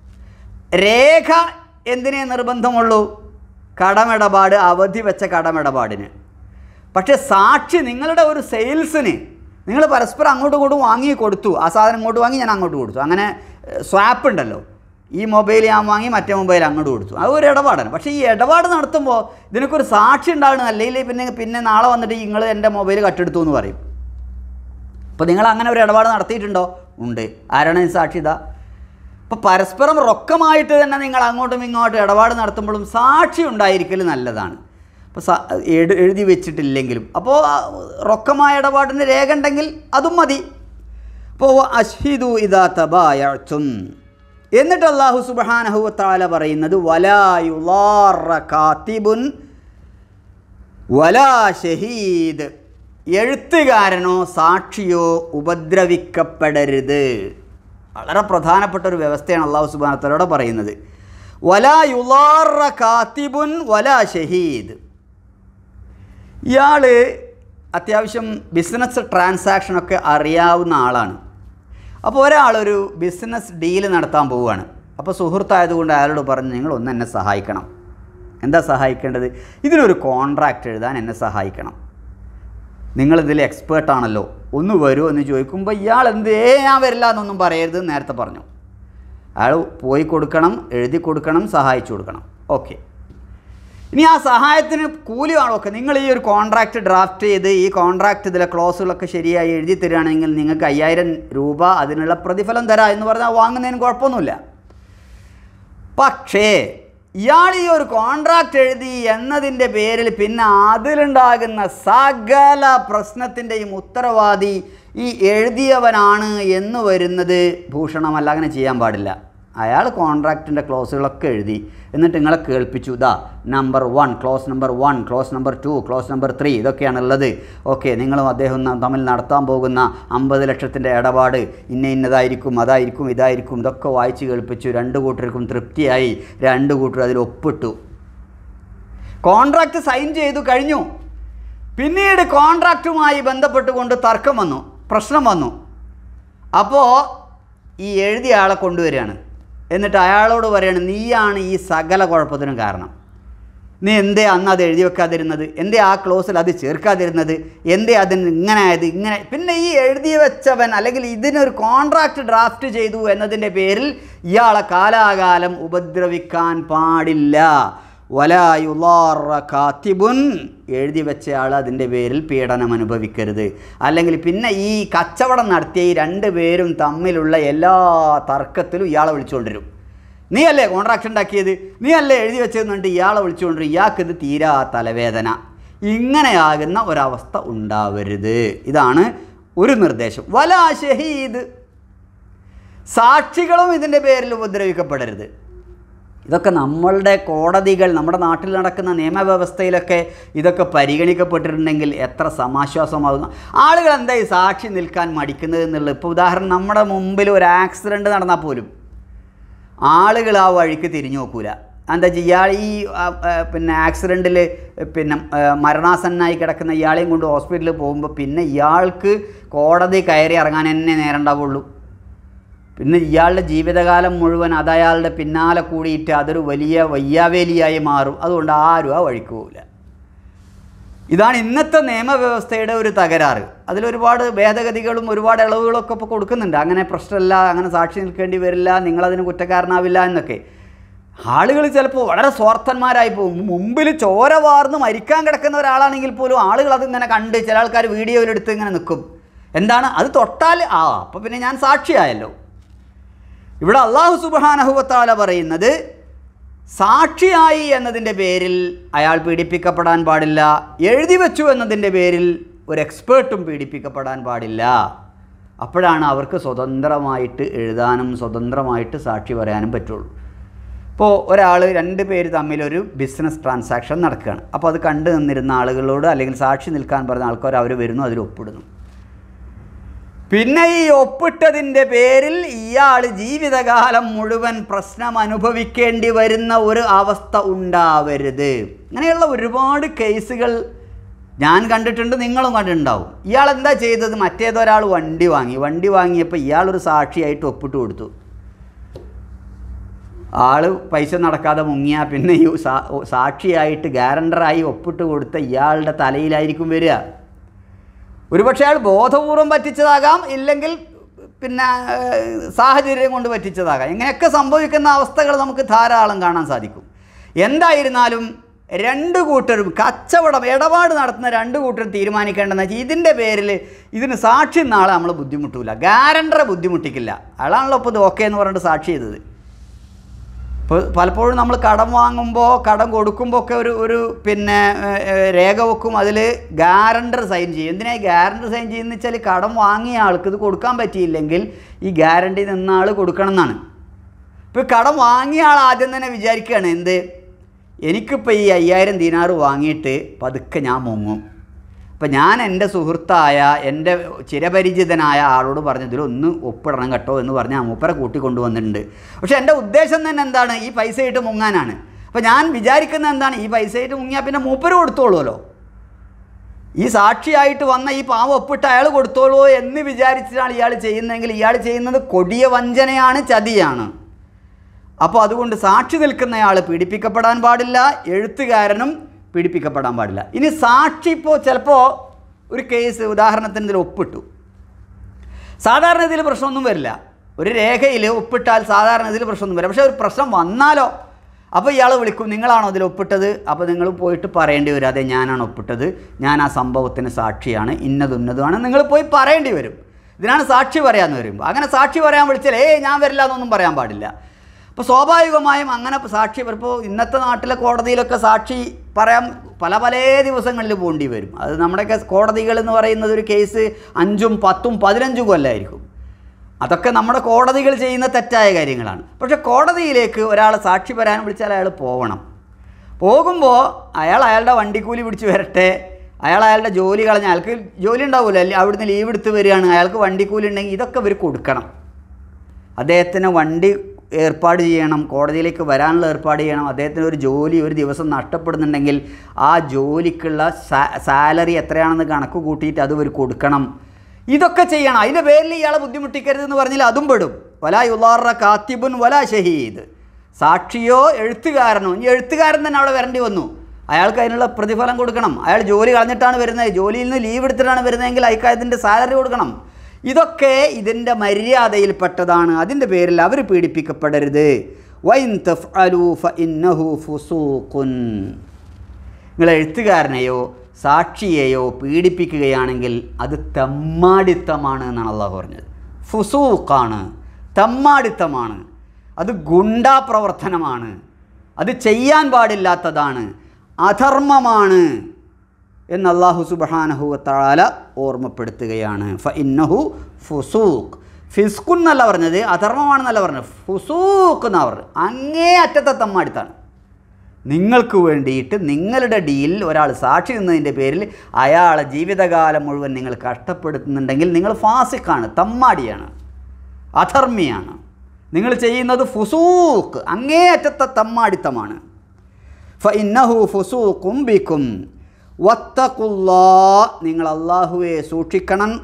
രേഖ എന്തിനേ നിർബന്ധമുള്ളൂ കടമിടപാട് അവധി വെച്ച കടമിടപാടിന് പക്ഷേ സാക്ഷി നിങ്ങളുടെ ഒരു സെയിൽസിന് നിങ്ങൾ പരസ്പരം അങ്ങോട്ടും ഇങ്ങോട്ടും വാങ്ങി കൊടുത്തു ആ സാധനം ഇങ്ങോട്ട് വാങ്ങി ഞാൻ അങ്ങോട്ട് കൊടുത്തു അങ്ങനെ സ്വാപ്പ് ഉണ്ടല്ലോ ഈ മൊബൈൽ ഞാൻ വാങ്ങി മറ്റേ മൊബൈൽ അങ്ങോട്ട് കൊടുത്തു അത് ഒരു ഇടപാടാണ് പക്ഷേ ഈ ഇടപാട് നടത്തുമ്പോൾ ഇതിനൊക്കെ ഒരു സാക്ഷി ഉണ്ടാകണം അല്ലെങ്കിൽ പിന്നെ പിന്നെ നാളെ വന്നിട്ട് നിങ്ങൾ എൻ്റെ മൊബൈൽ കട്ടെടുത്തു എന്ന് പറയും അപ്പോൾ നിങ്ങൾ അങ്ങനെ ഒരു ഇടപാട് നടത്തിയിട്ടുണ്ടോ ഉണ്ട് ആരാണ് ഈ സാക്ഷി ഇതാ അപ്പോൾ പരസ്പരം റൊക്കമായിട്ട് തന്നെ നിങ്ങൾ അങ്ങോട്ടും ഇങ്ങോട്ടും ഇടപാട് നടത്തുമ്പോഴും സാക്ഷി ഉണ്ടായിരിക്കൽ നല്ലതാണ് അപ്പോൾ സ എഴു- എഴുതി വെച്ചിട്ടില്ലെങ്കിലും അപ്പോൾ ആ റൊക്കമായ ഇടപാടിന് രേഖ ഉണ്ടെങ്കിൽ അതും മതി അപ്പോൾ അഷ്ഹിദു ഇതാ തബായത്തും എന്നിട്ട് അള്ളാഹു സുബാനഹുവത്താല പറയുന്നത് വലായുലാറ കാത്തിബുൻ വലാ ഷഹീദ് എഴുത്തുകാരനോ സാക്ഷിയോ ഉപദ്രവിക്കപ്പെടരുത് വളരെ പ്രധാനപ്പെട്ട ഒരു വ്യവസ്ഥയാണ് അള്ളാഹു സുബാനത്തലോടെ പറയുന്നത് വലാ യുലാറ കാത്തിബുൻ വലാ ഷഹീദ് ഇയാൾ അത്യാവശ്യം ബിസിനസ് ട്രാൻസാക്ഷനൊക്കെ അറിയാവുന്ന ആളാണ് അപ്പോൾ ഒരാളൊരു ബിസിനസ് ഡീല് നടത്താൻ പോവുകയാണ് അപ്പോൾ സുഹൃത്തായതുകൊണ്ട് അയാളോട് പറഞ്ഞു നിങ്ങൾ ഒന്ന് എന്നെ സഹായിക്കണം എന്താ സഹായിക്കേണ്ടത് ഇതിനൊരു കോൺട്രാക്റ്റ് എഴുതാൻ എന്നെ സഹായിക്കണം നിങ്ങളിതിൽ എക്സ്പേർട്ടാണല്ലോ ഒന്ന് വരുമോ എന്ന് ചോദിക്കുമ്പോൾ ഇയാൾ എന്ത് ഏ ഞാൻ വരില്ല എന്നൊന്നും പറയരുത് എന്ന് നേരത്തെ പറഞ്ഞു അയാൾ പോയി കൊടുക്കണം എഴുതി കൊടുക്കണം സഹായിച്ചു കൊടുക്കണം ഓക്കെ ഇനി ആ സഹായത്തിന് കൂലി വേണം ഒക്കെ നിങ്ങൾ ഈ ഒരു കോൺട്രാക്റ്റ് ഡ്രാഫ്റ്റ് ചെയ്ത് ഈ കോൺട്രാക്റ്റ് ഇതിലെ ക്ലോസുകളൊക്കെ ശരിയായി എഴുതി തരികയാണെങ്കിൽ നിങ്ങൾക്ക് അയ്യായിരം രൂപ അതിനുള്ള പ്രതിഫലം തരാം എന്ന് പറഞ്ഞാൽ വാങ്ങുന്നതിന് കുഴപ്പമൊന്നുമില്ല പക്ഷേ ഇയാൾ ഈ ഒരു കോൺട്രാക്റ്റ് എഴുതി എന്നതിൻ്റെ പേരിൽ പിന്നെ അതിലുണ്ടാകുന്ന സകല പ്രശ്നത്തിൻ്റെയും ഉത്തരവാദി ഈ എഴുതിയവനാണ് എന്ന് വരുന്നത് ഭൂഷണമല്ല അങ്ങനെ ചെയ്യാൻ പാടില്ല അയാൾ കോൺട്രാക്റ്റിൻ്റെ ക്ലോസുകളൊക്കെ എഴുതി എന്നിട്ട് നിങ്ങളെ കേൾപ്പിച്ചു ഇതാ number one clause number one clause number two clause number three ഇതൊക്കെയാണുള്ളത് ഓക്കെ നിങ്ങളും അദ്ദേഹവും ന- തമ്മിൽ നടത്താൻ പോകുന്ന അമ്പത് ലക്ഷത്തിൻ്റെ ഇടപാട് ഇന്ന ഇന്നതായിരിക്കും അതായിരിക്കും ഇതായിരിക്കും ഇതൊക്കെ വായിച്ച് കേൾപ്പിച്ചു രണ്ട് കൂട്ടർക്കും തൃപ്തിയായി രണ്ട് കൂട്ടർ അതിൽ ഒപ്പിട്ടു കോൺട്രാക്റ്റ് സൈൻ ചെയ്തു കഴിഞ്ഞു പിന്നീട് കോൺട്രാക്റ്റുമായി ബന്ധപ്പെട്ടുകൊണ്ട് തർക്കം വന്നു പ്രശ്നം വന്നു അപ്പോൾ ഈ എഴുതിയ ആളെ കൊണ്ടുവരികയാണ് എന്നിട്ട് അയാളോട് പറയാണ് നീയാണ് ഈ സകല കുഴപ്പത്തിനും കാരണം നീ എന്തേ അന്ന് അത് എഴുതി വെക്കാതിരുന്നത് എന്തേ ആ ക്ലോസിൽ അത് ചേർക്കാതിരുന്നത് എന്തേ അതിന് ഇങ്ങനെ ആയത് ഇങ്ങനെ പിന്നെ ഈ എഴുതി വെച്ചവൻ അല്ലെങ്കിൽ ഇതിനൊരു കോൺട്രാക്റ്റ് ഡ്രാഫ്റ്റ് ചെയ്തു എന്നതിൻ്റെ പേരിൽ ഇയാളെ കാലാകാലം ഉപദ്രവിക്കാൻ പാടില്ല വലായുലാറ കാത്തിബുൻ എഴുതി വെച്ചയാൾ അതിൻ്റെ പേരിൽ പീഡനം അനുഭവിക്കരുത് അല്ലെങ്കിൽ പിന്നെ ഈ കച്ചവടം നടത്തിയ ഈ രണ്ട് പേരും തമ്മിലുള്ള എല്ലാ തർക്കത്തിലും ഇയാളെ വിളിച്ചുകൊണ്ടിരും നീ അല്ലേ കോൺട്രാക്ട് ഉണ്ടാക്കിയത് നീ അല്ലേ എഴുതി വെച്ചതെന്നുണ്ട് ഇയാളെ വിളിച്ചുകൊണ്ടിരും ഇയാൾക്കിത് തീരാ തലവേദന ഇങ്ങനെയാകുന്ന ഒരവസ്ഥ ഉണ്ടാവരുത് ഇതാണ് ഒരു നിർദ്ദേശം വലാ ഷഹീദ് സാക്ഷികളും ഇതിൻ്റെ പേരിൽ ഉപദ്രവിക്കപ്പെടരുത് ഇതൊക്കെ നമ്മളുടെ കോടതികൾ നമ്മുടെ നാട്ടിൽ നടക്കുന്ന നിയമവ്യവസ്ഥയിലൊക്കെ ഇതൊക്കെ പരിഗണിക്കപ്പെട്ടിട്ടുണ്ടെങ്കിൽ എത്ര സമാശ്വാസമാകുന്നു ആളുകൾ എന്താ ഈ സാക്ഷി നിൽക്കാൻ മടിക്കുന്നത് എന്നുള്ളത് ഇപ്പോൾ ഉദാഹരണം നമ്മുടെ മുമ്പിൽ ഒരു ആക്സിഡൻറ്റ് നടന്നാൽ പോലും ആളുകൾ ആ വഴിക്ക് തിരിഞ്ഞു നോക്കൂല എന്താ വെച്ചാൽ ഇയാൾ ഈ ആ, ആ, പിന്നെ ആക്സിഡൻറ്റിൽ പിന്നെ ആ, മരണാസന്നായി കിടക്കുന്ന ഇയാളെയും കൊണ്ട് ഹോസ്പിറ്റലിൽ പോകുമ്പോൾ പിന്നെ ഇയാൾക്ക് കോടതി കയറി ഇറങ്ങാൻ തന്നെ നേരം ഉണ്ടാവുള്ളൂ പിന്നെ ഇയാളുടെ ജീവിതകാലം മുഴുവൻ അത് അയാളുടെ പിന്നാലെ കൂടിയിട്ട് അതൊരു വലിയ വയ്യാവേലിയായി മാറും അതുകൊണ്ട് ആരും ആ വഴിക്ക് പോകില്ല ഇതാണ് ഇന്നത്തെ നിയമവ്യവസ്ഥയുടെ ഒരു തകരാറ് അതിലൊരുപാട് ഭേദഗതികളും ഒരുപാട് ഇളവുകളൊക്കെ ഇപ്പോൾ കൊടുക്കുന്നുണ്ട് അങ്ങനെ പ്രശ്നമില്ല അങ്ങനെ സാക്ഷി നിൽക്കേണ്ടി വരില്ല നിങ്ങളതിന് കുറ്റക്കാരനാവില്ല എന്നൊക്കെ ആളുകൾ ചിലപ്പോൾ വളരെ സ്വാർത്ഥന്മാരായി പോകും മുമ്പിൽ ചോര വാർന്ന് മരിക്കാൻ കിടക്കുന്ന ഒരാളാണെങ്കിൽ പോലും ആളുകൾ അതിങ്ങനെ കണ്ട് ചില ആൾക്കാർ വീഡിയോയിലെടുത്ത് ഇങ്ങനെ നിൽക്കും എന്താണ് അത് തൊട്ടാൽ ആ അപ്പോൾ പിന്നെ ഞാൻ സാക്ഷിയായല്ലോ ഇവിടെ അള്ളാഹു സുബാനഹുവത്താല പറയുന്നത് സാക്ഷിയായി എന്നതിൻ്റെ പേരിൽ അയാൾ പീഡിപ്പിക്കപ്പെടാൻ പാടില്ല എഴുതി വെച്ചു എന്നതിൻ്റെ പേരിൽ ഒരു എക്സ്പേർട്ടും പീഡിപ്പിക്കപ്പെടാൻ പാടില്ല അപ്പോഴാണ് അവർക്ക് സ്വതന്ത്രമായിട്ട് എഴുതാനും സ്വതന്ത്രമായിട്ട് സാക്ഷി പറയാനും പറ്റുള്ളൂ ഇപ്പോൾ ഒരാൾ രണ്ട് പേര് തമ്മിലൊരു ബിസിനസ് ട്രാൻസാക്ഷൻ നടക്കുകയാണ് അപ്പോൾ അത് കണ്ടു നിന്നിരുന്ന ആളുകളോട് അല്ലെങ്കിൽ സാക്ഷി നിൽക്കാൻ പറഞ്ഞ ആൾക്കാർ അവർ വരുന്നു അതിൽ ഒപ്പിടുന്നു പിന്നെ ഈ ഒപ്പിട്ടതിൻ്റെ പേരിൽ ഇയാൾ ജീവിതകാലം മുഴുവൻ പ്രശ്നം അനുഭവിക്കേണ്ടി വരുന്ന ഒരു അവസ്ഥ ഉണ്ടാവരുത് അങ്ങനെയുള്ള ഒരുപാട് കേസുകൾ ഞാൻ കണ്ടിട്ടുണ്ട് നിങ്ങളും കണ്ടിട്ടുണ്ടാവും ഇയാൾ എന്താ ചെയ്തത് മറ്റേതൊരാൾ വണ്ടി വാങ്ങി വണ്ടി വാങ്ങിയപ്പോൾ ഇയാളൊരു സാക്ഷിയായിട്ട് ഒപ്പിട്ട് കൊടുത്തു ആള് പൈസ നടക്കാതെ മുങ്ങിയാൽ പിന്നെ ഈ സാ- സാക്ഷിയായിട്ട് ഗ്യാരണ്ടറായി ഒപ്പിട്ട് കൊടുത്ത ഇയാളുടെ തലയിലായിരിക്കും വരിക ഒരുപക്ഷെ അയാൾ ബോധപൂർവം പറ്റിച്ചതാകാം ഇല്ലെങ്കിൽ പിന്നെ ഏഹ്, സാഹചര്യം കൊണ്ട് പറ്റിച്ചതാകാം ഇങ്ങനെയൊക്കെ സംഭവിക്കുന്ന അവസ്ഥകൾ നമുക്ക് ധാരാളം കാണാൻ സാധിക്കും എന്തായിരുന്നാലും രണ്ട് കൂട്ടരും കച്ചവടം ഇടപാട് നടത്തുന്ന രണ്ട് കൂട്ടരും തീരുമാനിക്കേണ്ടതെന്ന് വെച്ചാൽ ഇതിൻ്റെ പേരിൽ ഇതിന് സാക്ഷി നാളെ നമ്മൾ ബുദ്ധിമുട്ടില്ല ഗ്യാരണ്ടറെ ബുദ്ധിമുട്ടിക്കില്ല അയാളാണല്ലോ ഇപ്പോൾ ഇത് ഓക്കെ എന്ന് പറഞ്ഞിട്ട് സാക്ഷി ചെയ്തത് ഇപ്പോൾ പലപ്പോഴും നമ്മൾ കടം വാങ്ങുമ്പോൾ കടം കൊടുക്കുമ്പോൾ ഒക്കെ ഒരു ഒരു പിന്നെ ഏഹ്, ഏഹ്, രേഖ വെക്കും അതിൽ ഗ്യാരണ്ടർ സൈൻ ചെയ്യും എന്തിനാ ഗ്യാരണ്ടർ സൈൻ ചെയ്യുന്നത് വെച്ചാൽ കടം വാങ്ങിയ ആൾക്ക് ഇത് കൊടുക്കാൻ പറ്റിയില്ലെങ്കിൽ ഈ ഗ്യാരണ്ടി നിന്ന ആൾ കൊടുക്കണം എന്നാണ് ഇപ്പോൾ കടം വാങ്ങിയ ആൾ ആദ്യം തന്നെ വിചാരിക്കുകയാണ് എന്ത് എനിക്കിപ്പോൾ ഈ അയ്യായിരം ദീനാറ് വാങ്ങിയിട്ട് പതുക്കെ ഞാൻ മുങ്ങും അപ്പം ഞാൻ എൻ്റെ സുഹൃത്തായ എൻ്റെ ചിരപരിചിതനായ ആളോട് പറഞ്ഞു ഇതിലൊന്ന് ഒപ്പിടണം കേട്ടോ എന്ന് പറഞ്ഞ് ആ മൂപ്പരെ കൂട്ടിക്കൊണ്ടുവന്നിട്ടുണ്ട് പക്ഷേ എൻ്റെ ഉദ്ദേശം തന്നെ എന്താണ് ഈ പൈസ ഇട്ട് മുങ്ങാനാണ് അപ്പോൾ ഞാൻ വിചാരിക്കുന്നത് എന്താണ് ഈ പൈസ ഇട്ട് മുങ്ങിയാൽ പിന്നെ മൂപ്പര് കൊടുത്തോളുമല്ലോ ഈ സാക്ഷിയായിട്ട് വന്ന ഈ പാവം ഒപ്പിട്ട് അയാൾ കൊടുത്തോളൂ എന്ന് വിചാരിച്ചിട്ടാണ് ഇയാൾ ചെയ്യുന്നതെങ്കിൽ ഇയാൾ ചെയ്യുന്നത് കൊടിയ വഞ്ചനയാണ് ചതിയാണ് അപ്പോൾ അതുകൊണ്ട് സാക്ഷി നിൽക്കുന്നയാൾ പീഡിപ്പിക്കപ്പെടാൻ പാടില്ല എഴുത്തുകാരനും പീഡിപ്പിക്കപ്പെടാൻ പാടില്ല ഇനി സാക്ഷി ഇപ്പോൾ ചിലപ്പോൾ ഒരു കേസ് ഉദാഹരണത്തിന് ഇതിൽ ഒപ്പിട്ടു സാധാരണ ഇതിൽ പ്രശ്നമൊന്നും വരില്ല ഒരു രേഖയിൽ ഒപ്പിട്ടാൽ സാധാരണ ഇതിൽ പ്രശ്നമൊന്നും വരില്ല പക്ഷേ ഒരു പ്രശ്നം വന്നാലോ അപ്പോൾ ഇയാൾ വിളിക്കും നിങ്ങളാണോ അതിൽ ഒപ്പിട്ടത് അപ്പോൾ നിങ്ങൾ പോയിട്ട് പറയേണ്ടി വരും അതെ ഞാനാണ് ഒപ്പിട്ടത് ഞാൻ ആ സംഭവത്തിന് സാക്ഷിയാണ് ഇന്നതുന്നതുമാണ് നിങ്ങൾ പോയി പറയേണ്ടി വരും ഇതിനാണ് സാക്ഷി പറയാമെന്ന് വരുമ്പോൾ അങ്ങനെ സാക്ഷി പറയാൻ വിളിച്ചാൽ ഏയ് ഞാൻ വരില്ല എന്നൊന്നും പറയാൻ പാടില്ല അപ്പോൾ സ്വാഭാവികമായും അങ്ങനെ സാക്ഷി ഇപ്പോൾ ഇന്നത്തെ നാട്ടിലെ കോടതിയിലൊക്കെ സാക്ഷി പറയാൻ പല പല ദിവസങ്ങളിൽ പോകേണ്ടി വരും അത് നമ്മുടെയൊക്കെ കോടതികൾ എന്ന് പറയുന്നത് ഒരു കേസ് അഞ്ചും പത്തും പതിനഞ്ചും കൊല്ലമായിരിക്കും അതൊക്കെ നമ്മുടെ കോടതികൾ ചെയ്യുന്ന തെറ്റായ കാര്യങ്ങളാണ് പക്ഷേ കോടതിയിലേക്ക് ഒരാളെ സാക്ഷി പറയാൻ വിളിച്ചാൽ അയാൾ പോകണം പോകുമ്പോൾ അയാൾ അയാളുടെ വണ്ടിക്കൂലി പിടിച്ച് വരട്ടെ അയാൾ അയാളുടെ ജോലി കളഞ്ഞ അയാൾക്ക് ജോലി ഉണ്ടാവില്ല അല്ലെ അവിടുന്ന് ലീവ് എടുത്ത് വരികയാണ് അയാൾക്ക് വണ്ടിക്കൂലി ഉണ്ടെങ്കിൽ ഇതൊക്കെ ഇവർ കൊടുക്കണം അദ്ദേഹത്തിന് വണ്ടി ഏർപ്പാട് ചെയ്യണം കോടതിയിലേക്ക് വരാനുള്ള ഏർപ്പാട് ചെയ്യണം അദ്ദേഹത്തിന് ഒരു ജോലി ഒരു ദിവസം നഷ്ടപ്പെടുന്നുണ്ടെങ്കിൽ ആ ജോലിക്കുള്ള സാലറി എത്രയാണെന്ന് കണക്ക് കൂട്ടിയിട്ട് അത് ഇവർ കൊടുക്കണം ഇതൊക്കെ ചെയ്യണം അതിൻ്റെ പേരിൽ ഇയാളെ ബുദ്ധിമുട്ടിക്കരുത് എന്ന് പറഞ്ഞാൽ അതും പെടും വല യുലാറ കാത്തിബുൻ വല ഷഹീദ് സാക്ഷിയോ എഴുത്തുകാരനോ ഇനി എഴുത്തുകാരൻ തന്നെ അവിടെ വരേണ്ടി വന്നു അയാൾക്ക് അതിനുള്ള പ്രതിഫലം കൊടുക്കണം അയാൾ ജോലി കളഞ്ഞിട്ടാണ് വരുന്നത് ജോലിയിൽ നിന്ന് ലീവ് എടുത്തിട്ടാണ് വരുന്നതെങ്കിൽ അയാൾക്ക് അതിൻ്റെ സാലറി കൊടുക്കണം ഇതൊക്കെ ഇതിൻ്റെ മര്യാദയിൽപ്പെട്ടതാണ് അതിൻ്റെ പേരിൽ അവർ പീഡിപ്പിക്കപ്പെടരുത് വൈൻ തഫ് അലൂഫ ഇന്നഹു ഫുസൂഖുൻ നിങ്ങൾ എഴുത്തുകാരനെയോ സാക്ഷിയെയോ പീഡിപ്പിക്കുകയാണെങ്കിൽ അത് തെമ്മാടിത്തമാണ് എന്നാണ് അള്ളാഹു പറഞ്ഞത് ഫുസൂഖാണ് തെമ്മാടിത്തമാണ് അത് ഗുണ്ടാ പ്രവർത്തനമാണ് അത് ചെയ്യാൻ പാടില്ലാത്തതാണ് അധർമ്മമാണ് എന്ന് അള്ളാഹു സുബഹാനഹുവത്താല ഓർമ്മപ്പെടുത്തുകയാണ് ഫ ഇന്നഹു ഫുസൂഖ് ഫിസ്കുൻ എന്നല്ല പറഞ്ഞത് അധർമ്മമാണെന്നല്ല പറഞ്ഞത് ഫുസൂഖ് എന്നാണ് പറഞ്ഞത് അങ്ങേ അറ്റത്തെ തമ്മാടിത്താണ് നിങ്ങൾക്ക് വേണ്ടിയിട്ട് നിങ്ങളുടെ ഡീൽ ഒരാൾ സാക്ഷി നിന്നതിൻ്റെ പേരിൽ അയാളെ ജീവിതകാലം മുഴുവൻ നിങ്ങൾ കഷ്ടപ്പെടുത്തുന്നുണ്ടെങ്കിൽ നിങ്ങൾ ഫാസിക്കാണ് തമ്മാടിയാണ് അധർമ്മിയാണ് നിങ്ങൾ ചെയ്യുന്നത് ഫുസൂക്ക് അങ്ങേയറ്റത്തെ തമ്മാടിത്തമാണ് ഫ ഇന്നഹു ഫുസൂക്കും ബിക്കും വത്തക്കുല്ലാ നിങ്ങൾ അള്ളാഹുവെ സൂക്ഷിക്കണം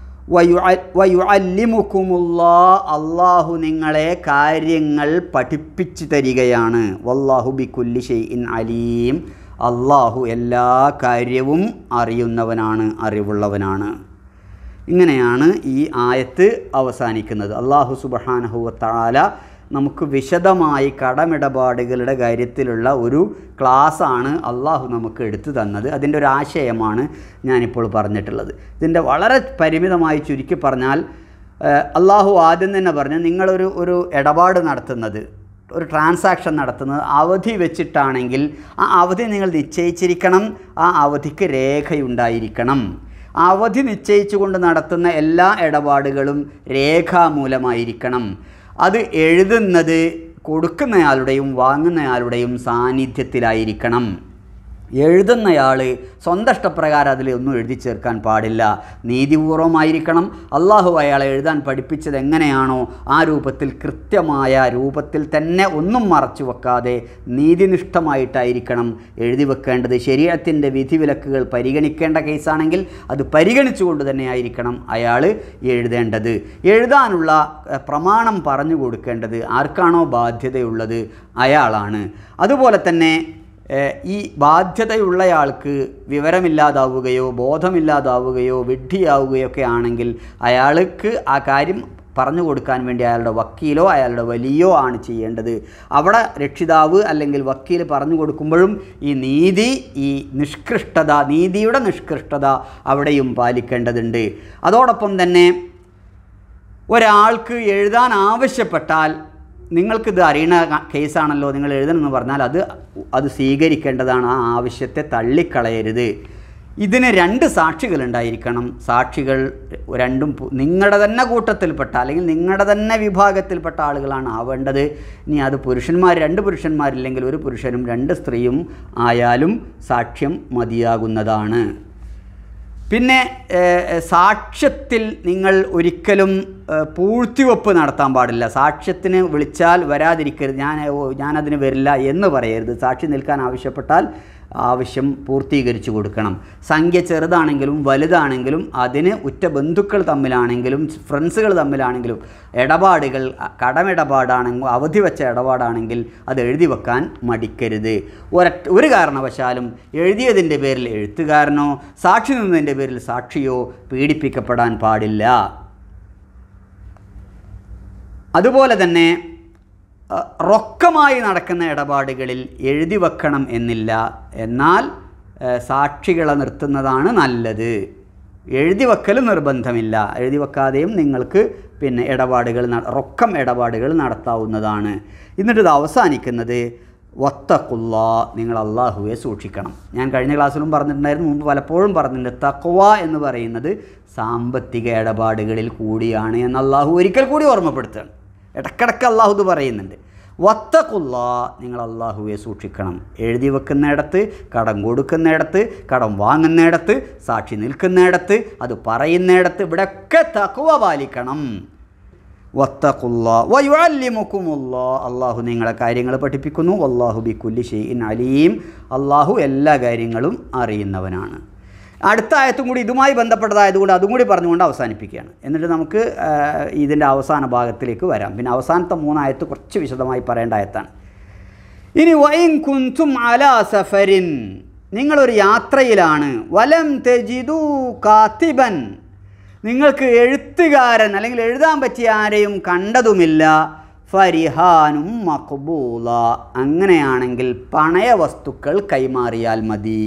വയുഅല്ലിമുക്കുമുല്ലാ അള്ളാഹു നിങ്ങളെ കാര്യങ്ങൾ പഠിപ്പിച്ചു തരികയാണ് വല്ലാഹു ബിക്കുല്ലി ഷെയ്ഇൻ അലീം അള്ളാഹു എല്ലാ കാര്യവും അറിയുന്നവനാണ് അറിവുള്ളവനാണ് ഇങ്ങനെയാണ് ഈ ആയത്ത് അവസാനിക്കുന്നത് അള്ളാഹു സുബഹാനഹുവത്താല നമുക്ക് വിശദമായി കടമിടപാടുകളുടെ കാര്യത്തിലുള്ള ഒരു ക്ലാസ്സാണ് അള്ളാഹു നമുക്ക് എടുത്തു തന്നത് അതിൻ്റെ ഒരു ആശയമാണ് ഞാനിപ്പോൾ പറഞ്ഞിട്ടുള്ളത് ഇതിൻ്റെ വളരെ പരിമിതമായി ചുരുക്കി പറഞ്ഞാൽ ഏഹ്, അള്ളാഹു ആദ്യം തന്നെ പറഞ്ഞു നിങ്ങളൊരു ഒരു ഇടപാട് നടത്തുന്നത് ഒരു ട്രാൻസാക്ഷൻ നടത്തുന്നത് അവധി വെച്ചിട്ടാണെങ്കിൽ ആ അവധി നിങ്ങൾ നിശ്ചയിച്ചിരിക്കണം ആ അവധിക്ക് രേഖയുണ്ടായിരിക്കണം ആ അവധി നിശ്ചയിച്ചുകൊണ്ട് നടത്തുന്ന എല്ലാ ഇടപാടുകളും രേഖാമൂലമായിരിക്കണം അത് എഴുതുന്നത് കൊടുക്കുന്നയാളുടെയും വാങ്ങുന്നയാളുടെയും സാന്നിധ്യത്തിലായിരിക്കണം എഴുതുന്നയാൾ സ്വന്തം ഇഷ്ടപ്രകാരം അതിൽ ഒന്നും എഴുതി ചേർക്കാൻ പാടില്ല നീതിപൂർവമായിരിക്കണം അള്ളാഹു അയാളെ എഴുതാൻ പഠിപ്പിച്ചത് എങ്ങനെയാണോ ആ രൂപത്തിൽ കൃത്യമായ രൂപത്തിൽ തന്നെ ഒന്നും മറച്ചു വെക്കാതെ നീതിനിഷ്ഠമായിട്ടായിരിക്കണം എഴുതി വെക്കേണ്ടത് ശരീരത്തിൻ്റെ വിധിവിലക്കുകൾ പരിഗണിക്കേണ്ട കേസാണെങ്കിൽ അത് പരിഗണിച്ചുകൊണ്ട് തന്നെ ആയിരിക്കണം അയാൾ എഴുതേണ്ടത് എഴുതാനുള്ള ഏഹ്, പ്രമാണം പറഞ്ഞു കൊടുക്കേണ്ടത് ആർക്കാണോ ബാധ്യതയുള്ളത് അയാളാണ് അതുപോലെ തന്നെ ഏഹ് ഈ ബാധ്യതയുള്ളയാൾക്ക് വിവരമില്ലാതാവുകയോ ബോധമില്ലാതാവുകയോ വിഡ്ഢിയാവുകയോ ഒക്കെ ആണെങ്കിൽ അയാൾക്ക് ആ കാര്യം പറഞ്ഞു കൊടുക്കാൻ വേണ്ടി അയാളുടെ വക്കീലോ അയാളുടെ വലിയോ ആണ് ചെയ്യേണ്ടത് അവിടെ രക്ഷിതാവ് അല്ലെങ്കിൽ വക്കീൽ പറഞ്ഞു കൊടുക്കുമ്പോഴും ഈ നീതി ഈ നിഷ്കൃഷ്ടത നീതിയുടെ നിഷ്കൃഷ്ടത അവിടെയും പാലിക്കേണ്ടതുണ്ട് അതോടൊപ്പം തന്നെ ഒരാൾക്ക് എഴുതാൻ ആവശ്യപ്പെട്ടാൽ നിങ്ങൾക്കിത് അറിയണ ക- കേസാണല്ലോ നിങ്ങൾ എഴുതണമെന്ന് പറഞ്ഞാൽ അത് അത് സ്വീകരിക്കേണ്ടതാണ് ആ ആവശ്യത്തെ തള്ളിക്കളയരുത് ഇതിന് രണ്ട് സാക്ഷികൾ ഉണ്ടായിരിക്കണം സാക്ഷികൾ രണ്ടും പു- നിങ്ങളുടെ തന്നെ കൂട്ടത്തിൽപ്പെട്ട അല്ലെങ്കിൽ നിങ്ങളുടെ തന്നെ വിഭാഗത്തിൽപ്പെട്ട ആളുകളാണ് ആവേണ്ടത് ഇനി അത് പുരുഷന്മാർ രണ്ട് പുരുഷന്മാരില്ലെങ്കിൽ ഒരു പുരുഷനും രണ്ട് സ്ത്രീയും ആയാലും സാക്ഷ്യം മതിയാകുന്നതാണ് പിന്നെ ഏഹ്, സാക്ഷ്യത്തിൽ നിങ്ങൾ ഒരിക്കലും ഏഹ്, പൂഴ്ത്തിവെപ്പ് നടത്താൻ പാടില്ല സാക്ഷ്യത്തിന് വിളിച്ചാൽ വരാതിരിക്കരുത് ഞാൻ ഓ, ഞാനതിന് വരില്ല എന്ന് പറയരുത് സാക്ഷി നിൽക്കാൻ ആവശ്യപ്പെട്ടാൽ ആവശ്യം പൂർത്തീകരിച്ചു കൊടുക്കണം സംഖ്യ ചെറുതാണെങ്കിലും വലുതാണെങ്കിലും അതിന് ഉറ്റ ബന്ധുക്കൾ തമ്മിലാണെങ്കിലും ഫ്രണ്ട്സുകൾ തമ്മിലാണെങ്കിലും ഇടപാടുകൾ അ- കടമിടപാടാണെങ്കിൽ അവധി വെച്ച ഇടപാടാണെങ്കിൽ അത് എഴുതി വെക്കാൻ മടിക്കരുത് ഒരൊറ്റ ഒരു കാരണവശാലും എഴുതിയതിൻ്റെ പേരിൽ എഴുത്തുകാരനോ സാക്ഷി നിന്നതിൻ്റെ പേരിൽ സാക്ഷിയോ പീഡിപ്പിക്കപ്പെടാൻ പാടില്ല അതുപോലെ തന്നെ അഹ്, റൊക്കമായി നടക്കുന്ന ഇടപാടുകളിൽ എഴുതി വെക്കണം എന്നില്ല എന്നാൽ ഏഹ്, സാക്ഷികളെ നിർത്തുന്നതാണ് നല്ലത് എഴുതി വെക്കൽ നിർബന്ധമില്ല എഴുതി വെക്കാതെയും നിങ്ങൾക്ക് പിന്നെ ഇടപാടുകൾ ന- റൊക്കം ഇടപാടുകൾ നടത്താവുന്നതാണ് എന്നിട്ട് ഇത് അവസാനിക്കുന്നത് വത്തക്കുള്ള നിങ്ങൾ അള്ളാഹുവെ സൂക്ഷിക്കണം ഞാൻ കഴിഞ്ഞ ക്ലാസ്സിലും പറഞ്ഞിട്ടുണ്ടായിരുന്നു മുമ്പ് പലപ്പോഴും പറഞ്ഞിട്ടുണ്ട് തക്വ എന്ന് പറയുന്നത് സാമ്പത്തിക ഇടപാടുകളിൽ കൂടിയാണ് എന്ന് അള്ളാഹു ഒരിക്കൽ കൂടി ഓർമ്മപ്പെടുത്തുകയാണ് ഇടക്കിടക്ക് അള്ളാഹു ഇത് പറയുന്നുണ്ട് വത്തക്കുള്ള നിങ്ങൾ അള്ളാഹുവെ സൂക്ഷിക്കണം എഴുതി വെക്കുന്നിടത്ത് കടം കൊടുക്കുന്നിടത്ത് കടം വാങ്ങുന്നിടത്ത് സാക്ഷി നിൽക്കുന്നിടത്ത് അത് പറയുന്നിടത്ത് ഇവിടെയൊക്കെ തക്കുവ പാലിക്കണം വത്തക്കുള്ള വയുഅല്ലിമുക്കുമുള്ള അള്ളാഹു നിങ്ങളെ കാര്യങ്ങൾ പഠിപ്പിക്കുന്നു അള്ളാഹു ബിക്കുല്ലി ഷെയ്ൻ അലീം അള്ളാഹു എല്ലാ കാര്യങ്ങളും അറിയുന്നവനാണ് അടുത്ത ആയത്തും കൂടി ഇതുമായി ബന്ധപ്പെട്ടതായതുകൊണ്ട് അതും കൂടി പറഞ്ഞുകൊണ്ട് അവസാനിപ്പിക്കുകയാണ് എന്നിട്ട് നമുക്ക് ആ, ഇതിൻ്റെ അവസാന ഭാഗത്തിലേക്ക് വരാം പിന്നെ അവസാനത്തെ മൂന്നായത്ത് കുറച്ച് വിശദമായി പറയേണ്ട ആയത്താണ് ഇനി വൈൻ കുന്തും അലാ സഫരിൻ നിങ്ങളൊരു യാത്രയിലാണ് വലം തെജിദു കാത്തിബൻ നിങ്ങൾക്ക് എഴുത്തുകാരൻ അല്ലെങ്കിൽ എഴുതാൻ പറ്റിയ ആരെയും കണ്ടതുമില്ല ഫരിഹാനും മക്ബൂല അങ്ങനെയാണെങ്കിൽ പണയ വസ്തുക്കൾ കൈമാറിയാൽ മതി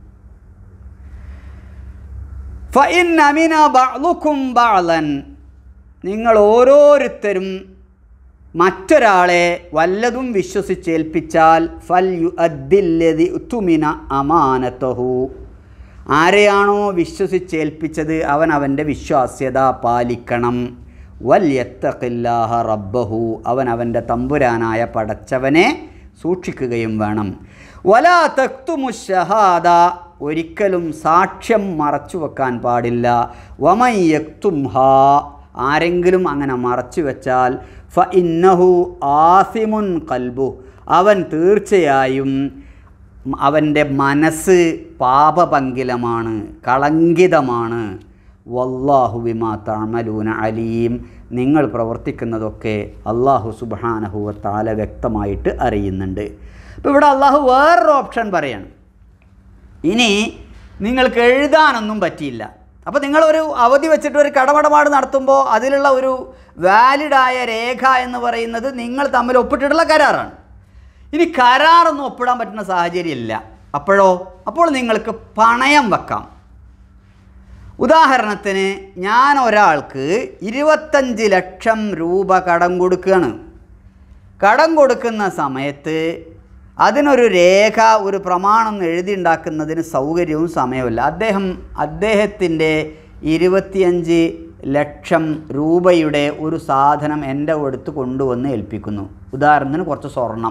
ഫഇൻ അമിന ബഅ്ലുക്കും ബഅ്ലൻ നിങ്ങൾ ഓരോരുത്തരും മറ്റൊരാളെ വല്ലതും വിശ്വസിച്ചേൽപ്പിച്ചാൽ ഫൽ യു അദ്ദില്ലതി ഉത്തുമിന അമാനത്തഹു ആരെയാണോ വിശ്വസിച്ചേൽപ്പിച്ചത് അവൻ അവൻ്റെ വിശ്വാസ്യത പാലിക്കണം വല്യത്തഖില്ലാഹ റബ്ബഹു അവൻ അവൻ്റെ തമ്പുരാനായ പടച്ചവനെ സൂക്ഷിക്കുകയും വേണം വലാ തക്തുമു ഷഹാദ ഒരിക്കലും സാക്ഷ്യം മറച്ചു വെക്കാൻ പാടില്ല വമൻ യക്തുംഹ ആരെങ്കിലും അങ്ങനെ മറച്ചു വെച്ചാൽ ഫ ഇന്നഹു ആസിമുൻ കൽബു അവൻ തീർച്ചയായും അവൻ്റെ മനസ്സ് പാപപങ്കിലമാണ് കളങ്കിതമാണ് വല്ലാഹു ബിമാ തഅമലൂന അലീം നിങ്ങൾ പ്രവർത്തിക്കുന്നതൊക്കെ അള്ളാഹു സുബ്ഹാനഹു താല വ്യക്തമായിട്ട് അറിയുന്നുണ്ട് അപ്പോൾ ഇവിടെ അള്ളാഹു വേറൊരു ഓപ്ഷൻ പറയാണ് ഇനി നിങ്ങൾക്ക് എഴുതാനൊന്നും പറ്റിയില്ല അപ്പോൾ നിങ്ങളൊരു അവധി വെച്ചിട്ട് ഒരു കടമിടപാട് നടത്തുമ്പോൾ അതിലുള്ള ഒരു വാലിഡായ രേഖ എന്ന് പറയുന്നത് നിങ്ങൾ തമ്മിൽ ഒപ്പിട്ടിട്ടുള്ള കരാറാണ് ഇനി കരാറൊന്നും ഒപ്പിടാൻ പറ്റുന്ന സാഹചര്യമില്ല അപ്പോഴോ അപ്പോൾ നിങ്ങൾക്ക് പണയം വെക്കാം ഉദാഹരണത്തിന് ഞാൻ ഒരാൾക്ക് ഇരുപത്തഞ്ച് ലക്ഷം രൂപ കടം കൊടുക്കുകയാണ് കടം കൊടുക്കുന്ന സമയത്ത് അതിനൊരു രേഖ ഒരു പ്രമാണം എഴുതി ഉണ്ടാക്കുന്നതിന് സൗകര്യവും സമയമില്ല അദ്ദേഹം അദ്ദേഹത്തിൻ്റെ ഇരുപത്തിയഞ്ച് ലക്ഷം രൂപയുടെ ഒരു സാധനം എൻ്റെ അടുത്ത് കൊണ്ടുവന്ന് ഏൽപ്പിക്കുന്നു ഉദാഹരണത്തിന് കുറച്ച് സ്വർണം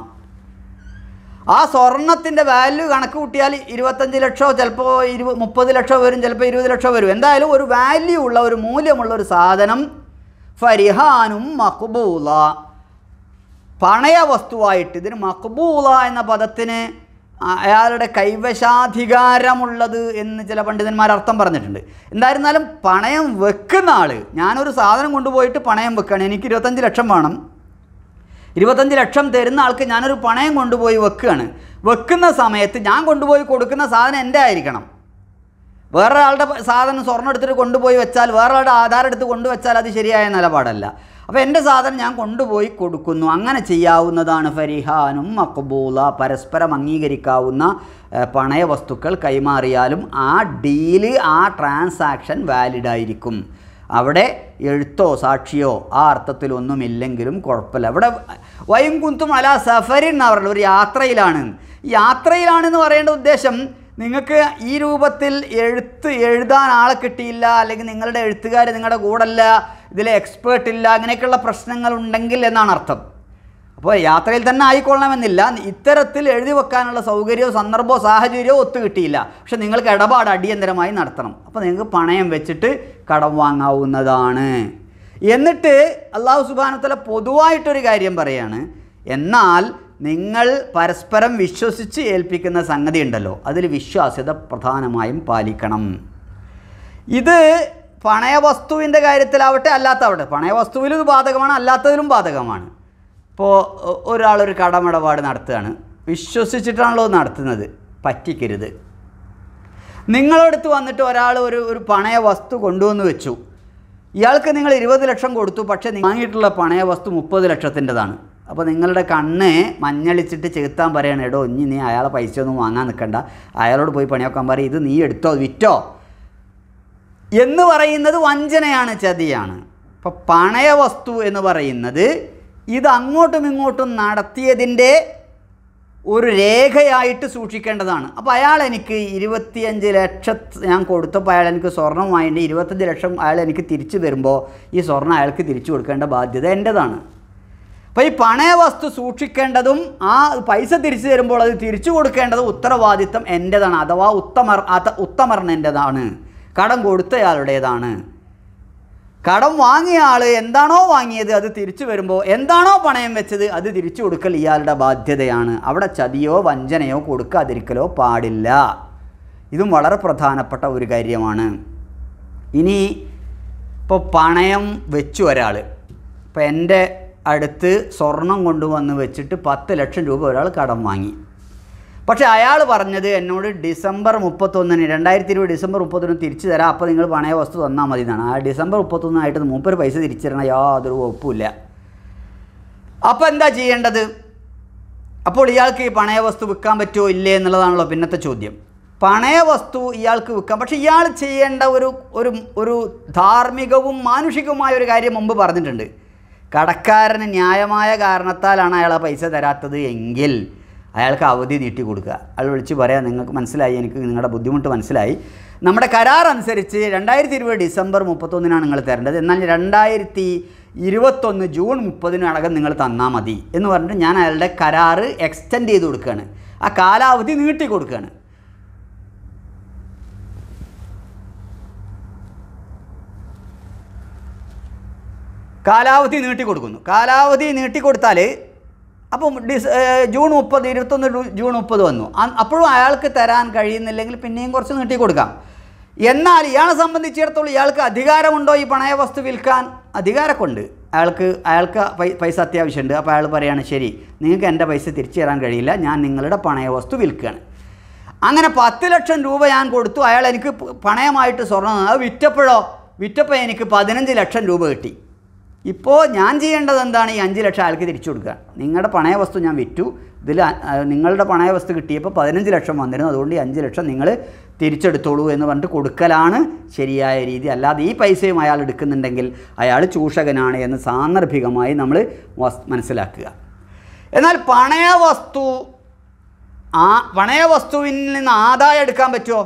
ആ സ്വർണത്തിൻ്റെ വാല്യൂ കണക്ക് കൂട്ടിയാൽ ഇരുപത്തഞ്ച് ലക്ഷമോ ചിലപ്പോൾ ഇരുപ മുപ്പത് ലക്ഷം വരും ചിലപ്പോൾ ഇരുപത് ലക്ഷം വരും എന്തായാലും ഒരു വാല്യൂ ഉള്ള ഒരു മൂല്യമുള്ള ഒരു സാധനം ഫരിഹാനും മക്ബൂല പണയ വസ്തുവായിട്ട് ഇതിന് മക്ബൂല എന്ന പദത്തിന് അ- അയാളുടെ കൈവശാധികാരമുള്ളത് എന്ന് ചില പണ്ഡിതന്മാർ അർത്ഥം പറഞ്ഞിട്ടുണ്ട് എന്തായിരുന്നാലും പണയം വെക്കുന്ന ആൾ ഞാനൊരു സാധനം കൊണ്ടുപോയിട്ട് പണയം വെക്കുകയാണ് എനിക്ക് ഇരുപത്തഞ്ച് ലക്ഷം വേണം ഇരുപത്തഞ്ച് ലക്ഷം തരുന്ന ആൾക്ക് ഞാനൊരു പണയം കൊണ്ടുപോയി വെക്കുകയാണ് വെക്കുന്ന സമയത്ത് ഞാൻ കൊണ്ടുപോയി കൊടുക്കുന്ന സാധനം എൻ്റെ ആയിരിക്കണം വേറൊരാളുടെ പ- സാധനം സ്വർണ്ണം എടുത്തിട്ട് കൊണ്ടുപോയി വെച്ചാൽ വേറൊരാളുടെ ആധാരം എടുത്ത് കൊണ്ടുവച്ചാൽ അത് ശരിയായ നിലപാടല്ല അപ്പോൾ എൻ്റെ സാധനം ഞാൻ കൊണ്ടുപോയി കൊടുക്കുന്നു അങ്ങനെ ചെയ്യാവുന്നതാണ് ഫരിഹാനും മക്ബൂല പരസ്പരം അംഗീകരിക്കാവുന്ന ഏഹ്, പണയ വസ്തുക്കൾ കൈമാറിയാലും ആ ഡീല് ആ ട്രാൻസാക്ഷൻ വാലിഡ് ആയിരിക്കും അവിടെ എഴുത്തോ സാക്ഷിയോ ആ അർത്ഥത്തിലൊന്നുമില്ലെങ്കിലും കുഴപ്പമില്ല ഇവിടെ വയും കുന്തും അല സഫരിൻ എന്നാ പറയുന്നത് ഒരു യാത്രയിലാണ് യാത്രയിലാണെന്ന് പറയേണ്ട ഉദ്ദേശം നിങ്ങൾക്ക് ഈ രൂപത്തിൽ എഴുത്ത് എഴുതാൻ ആളെ കിട്ടിയില്ല അല്ലെങ്കിൽ നിങ്ങളുടെ എഴുത്തുകാർ നിങ്ങളുടെ കൂടല്ല ഇതിലെ എക്സ്പേർട്ട് ഇല്ല അങ്ങനെയൊക്കെയുള്ള പ്രശ്നങ്ങൾ ഉണ്ടെങ്കിൽ എന്നാണ് അർത്ഥം അപ്പോൾ യാത്രയിൽ തന്നെ ആയിക്കൊള്ളണമെന്നില്ല ഇത്തരത്തിൽ എഴുതി വെക്കാനുള്ള സൗകര്യമോ സന്ദർഭമോ സാഹചര്യമോ ഒത്തു കിട്ടിയില്ല പക്ഷെ നിങ്ങൾക്ക് ഇടപാട് അടിയന്തരമായി നടത്തണം അപ്പോൾ നിങ്ങൾക്ക് പണയം വെച്ചിട്ട് കടം വാങ്ങാവുന്നതാണ് എന്നിട്ട് അള്ളാഹു സുബാനത്തല പൊതുവായിട്ടൊരു കാര്യം പറയാണ് എന്നാൽ നിങ്ങൾ പരസ്പരം വിശ്വസിച്ച് ഏൽപ്പിക്കുന്ന സംഗതി ഉണ്ടല്ലോ അതിൽ വിശ്വാസ്യത പ്രധാനമായും പാലിക്കണം ഇത് പണയവസ്തുവിൻ്റെ കാര്യത്തിലാവട്ടെ അല്ലാത്താവട്ടെ പണയവസ്തുവിലും ഇത് ബാധകമാണ് അല്ലാത്തതിലും ബാധകമാണ് ഇപ്പോൾ ഒരാളൊരു കടമിടപാട് നടത്തുകയാണ് വിശ്വസിച്ചിട്ടാണല്ലോ നടത്തുന്നത് പറ്റിക്കരുത് നിങ്ങളടുത്ത് വന്നിട്ട് ഒരാൾ ഒരു ഒരു പണയ വസ്തു കൊണ്ടുവന്ന് വെച്ചു ഇയാൾക്ക് നിങ്ങൾ ഇരുപത് ലക്ഷം കൊടുത്തു പക്ഷേ നിങ്ങൾ വാങ്ങിയിട്ടുള്ള പണയ വസ്തു മുപ്പത് ലക്ഷത്തിൻ്റെതാണ് അപ്പോൾ നിങ്ങളുടെ കണ്ണ് മഞ്ഞളിച്ചിട്ട് ചെകുത്താൻ പറയണം എടോ ഇനി നീ അയാളെ പൈസ ഒന്നും വാങ്ങാൻ നിൽക്കണ്ട അയാളോട് പോയി പണിയൊക്കാൻ പറയും ഇത് നീ എടുത്തോ വിറ്റോ എന്ന് പറയുന്നത് വഞ്ചനയാണ് ചതിയാണ് അപ്പോൾ പണയ വസ്തു എന്ന് പറയുന്നത് ഇത് അങ്ങോട്ടും ഇങ്ങോട്ടും നടത്തിയതിൻ്റെ ഒരു രേഖയായിട്ട് സൂക്ഷിക്കേണ്ടതാണ് അപ്പോൾ അയാൾ എനിക്ക് ഇരുപത്തിയഞ്ച് ലക്ഷം ഞാൻ കൊടുത്തപ്പോൾ അയാൾ എനിക്ക് സ്വർണം വാങ്ങിയിട്ട് ഇരുപത്തഞ്ച് ലക്ഷം അയാൾ എനിക്ക് തിരിച്ചു തരുമ്പോൾ ഈ സ്വർണം അയാൾക്ക് തിരിച്ചു കൊടുക്കേണ്ട ബാധ്യത എൻ്റെതാണ് അപ്പോൾ ഈ പണയ വസ്തു സൂക്ഷിക്കേണ്ടതും ആ പൈസ തിരിച്ചു തരുമ്പോൾ അത് തിരിച്ചു കൊടുക്കേണ്ടതും ഉത്തരവാദിത്തം എൻ്റെതാണ് അഥവാ ഉത്തമർ അത് ഉത്തമർണൻ്റെതാണ് കടം കൊടുത്തയാളുടേതാണ് കടം വാങ്ങിയ ആൾ എന്താണോ വാങ്ങിയത് അത് തിരിച്ചു വരുമ്പോൾ എന്താണോ പണയം വെച്ചത് അത് തിരിച്ചു കൊടുക്കൽ ഇയാളുടെ ബാധ്യതയാണ് അവിടെ ചതിയോ വഞ്ചനയോ കൊടുക്കാതിരിക്കലോ പാടില്ല ഇതും വളരെ പ്രധാനപ്പെട്ട ഒരു കാര്യമാണ് ഇനി ഇപ്പോൾ പണയം വെച്ചു ഒരാൾ ഇപ്പോൾ എൻ്റെ അടുത്ത് സ്വർണം കൊണ്ടുവന്ന് വെച്ചിട്ട് പത്ത് ലക്ഷം രൂപ ഒരാൾ കടം വാങ്ങി പക്ഷേ അയാൾ പറഞ്ഞത് എന്നോട് ഡിസംബർ മുപ്പത്തൊന്നിന് രണ്ടായിരത്തി ഇരുപത് ഡിസംബർ മുപ്പത്തൊന്ന് തിരിച്ചു തരാം അപ്പോൾ നിങ്ങൾ പണയ വസ്തു തന്നാൽ മതി എന്നാണ് ആ ഡിസംബർ മുപ്പത്തൊന്നായിട്ട് മൂപ്പര് പൈസ തിരിച്ചു തരണം യാതൊരു വകുപ്പുമില്ല അപ്പോൾ എന്താ ചെയ്യേണ്ടത് അപ്പോൾ ഇയാൾക്ക് ഈ പണയ വസ്തു വിൽക്കാൻ പറ്റുമോ ഇല്ലേ എന്നുള്ളതാണല്ലോ പിന്നത്തെ ചോദ്യം പണയ വസ്തു ഇയാൾക്ക് വിൽക്കാം പക്ഷേ ഇയാൾ ചെയ്യേണ്ട ഒരു ഒരു ഒരു ധാർമ്മികവും മാനുഷികവുമായ ഒരു കാര്യം മുമ്പ് പറഞ്ഞിട്ടുണ്ട് കടക്കാരന് ന്യായമായ കാരണത്താലാണ് അയാൾ ആ പൈസ തരാത്തത് എങ്കിൽ അയാൾക്ക് അവധി നീട്ടി കൊടുക്കുക അയാൾ വിളിച്ച് പറയാം നിങ്ങൾക്ക് മനസ്സിലായി എനിക്ക് നിങ്ങളുടെ ബുദ്ധിമുട്ട് മനസ്സിലായി നമ്മുടെ കരാർ അനുസരിച്ച് രണ്ടായിരത്തി ഇരുപത് ഡിസംബർ മുപ്പത്തൊന്നിനാണ് നിങ്ങൾ തരേണ്ടത് എന്നാൽ രണ്ടായിരത്തി ഇരുപത്തൊന്ന് ജൂൺ മുപ്പതിനകം നിങ്ങൾ തന്നാൽ മതി എന്ന് പറഞ്ഞിട്ട് ഞാൻ അയാളുടെ കരാറ് എക്സ്റ്റെൻഡ് ചെയ്ത് കൊടുക്കുകയാണ് ആ കാലാവധി നീട്ടി കൊടുക്കുകയാണ് കാലാവധി നീട്ടിക്കൊടുക്കുന്നു കാലാവധി നീട്ടിക്കൊടുത്താൽ അപ്പം ഡിസ് ഏഹ് ജൂൺ മുപ്പത് ഇരുപത്തൊന്ന് ഡു- ജൂൺ മുപ്പത് വന്നു അ- അപ്പോഴും അയാൾക്ക് തരാൻ കഴിയുന്നില്ലെങ്കിൽ പിന്നെയും കുറച്ച് നീട്ടിക്കൊടുക്കാം എന്നാൽ ഇയാളെ സംബന്ധിച്ചിടത്തോളം ഇയാൾക്ക് അധികാരമുണ്ടോ ഈ പണയ വസ്തു വിൽക്കാൻ അധികാരമൊക്കെ ഉണ്ട് അയാൾക്ക് അയാൾക്ക് പൈ- പൈസ അത്യാവശ്യമുണ്ട് അപ്പോൾ അയാൾ പറയാണ് ശരി നിങ്ങൾക്ക് എൻ്റെ പൈസ തിരിച്ചു തരാൻ കഴിയില്ല ഞാൻ നിങ്ങളുടെ പണയ വസ്തു വിൽക്കുകയാണ് അങ്ങനെ പത്ത് ലക്ഷം രൂപ ഞാൻ കൊടുത്തു അയാൾ എനിക്ക് പ- പണയമായിട്ട് സ്വർണ്ണം തന്നു. അത് വിറ്റപ്പോഴോ വിറ്റപ്പോൾ എനിക്ക് പതിനഞ്ച് ലക്ഷം രൂപ കിട്ടി ഇപ്പോൾ ഞാൻ ചെയ്യേണ്ടത് എന്താണ് ഈ അഞ്ച് ലക്ഷം അയാൾക്ക് തിരിച്ചു കൊടുക്കുക നിങ്ങളുടെ പണയ വസ്തു ഞാൻ വിറ്റു ഇതിൽ അ- ആ, നിങ്ങളുടെ പണയ വസ്തു കിട്ടിയപ്പോൾ പതിനഞ്ച് ലക്ഷം വന്നിരുന്നു അതുകൊണ്ട് ഈ അഞ്ച് ലക്ഷം നിങ്ങൾ തിരിച്ചെടുത്തോളൂ എന്ന് പറഞ്ഞിട്ട് കൊടുക്കലാണ് ശരിയായ രീതി അല്ലാതെ ഈ പൈസയും അയാൾ എടുക്കുന്നുണ്ടെങ്കിൽ അയാൾ ചൂഷകനാണ് എന്ന് സാന്ദർഭികമായി നമ്മൾ വസ് മനസ്സിലാക്കുക എന്നാൽ പണയ വസ്തു ആ പണയ വസ്തുവിൽ നിന്ന് ആദായം എടുക്കാൻ പറ്റുമോ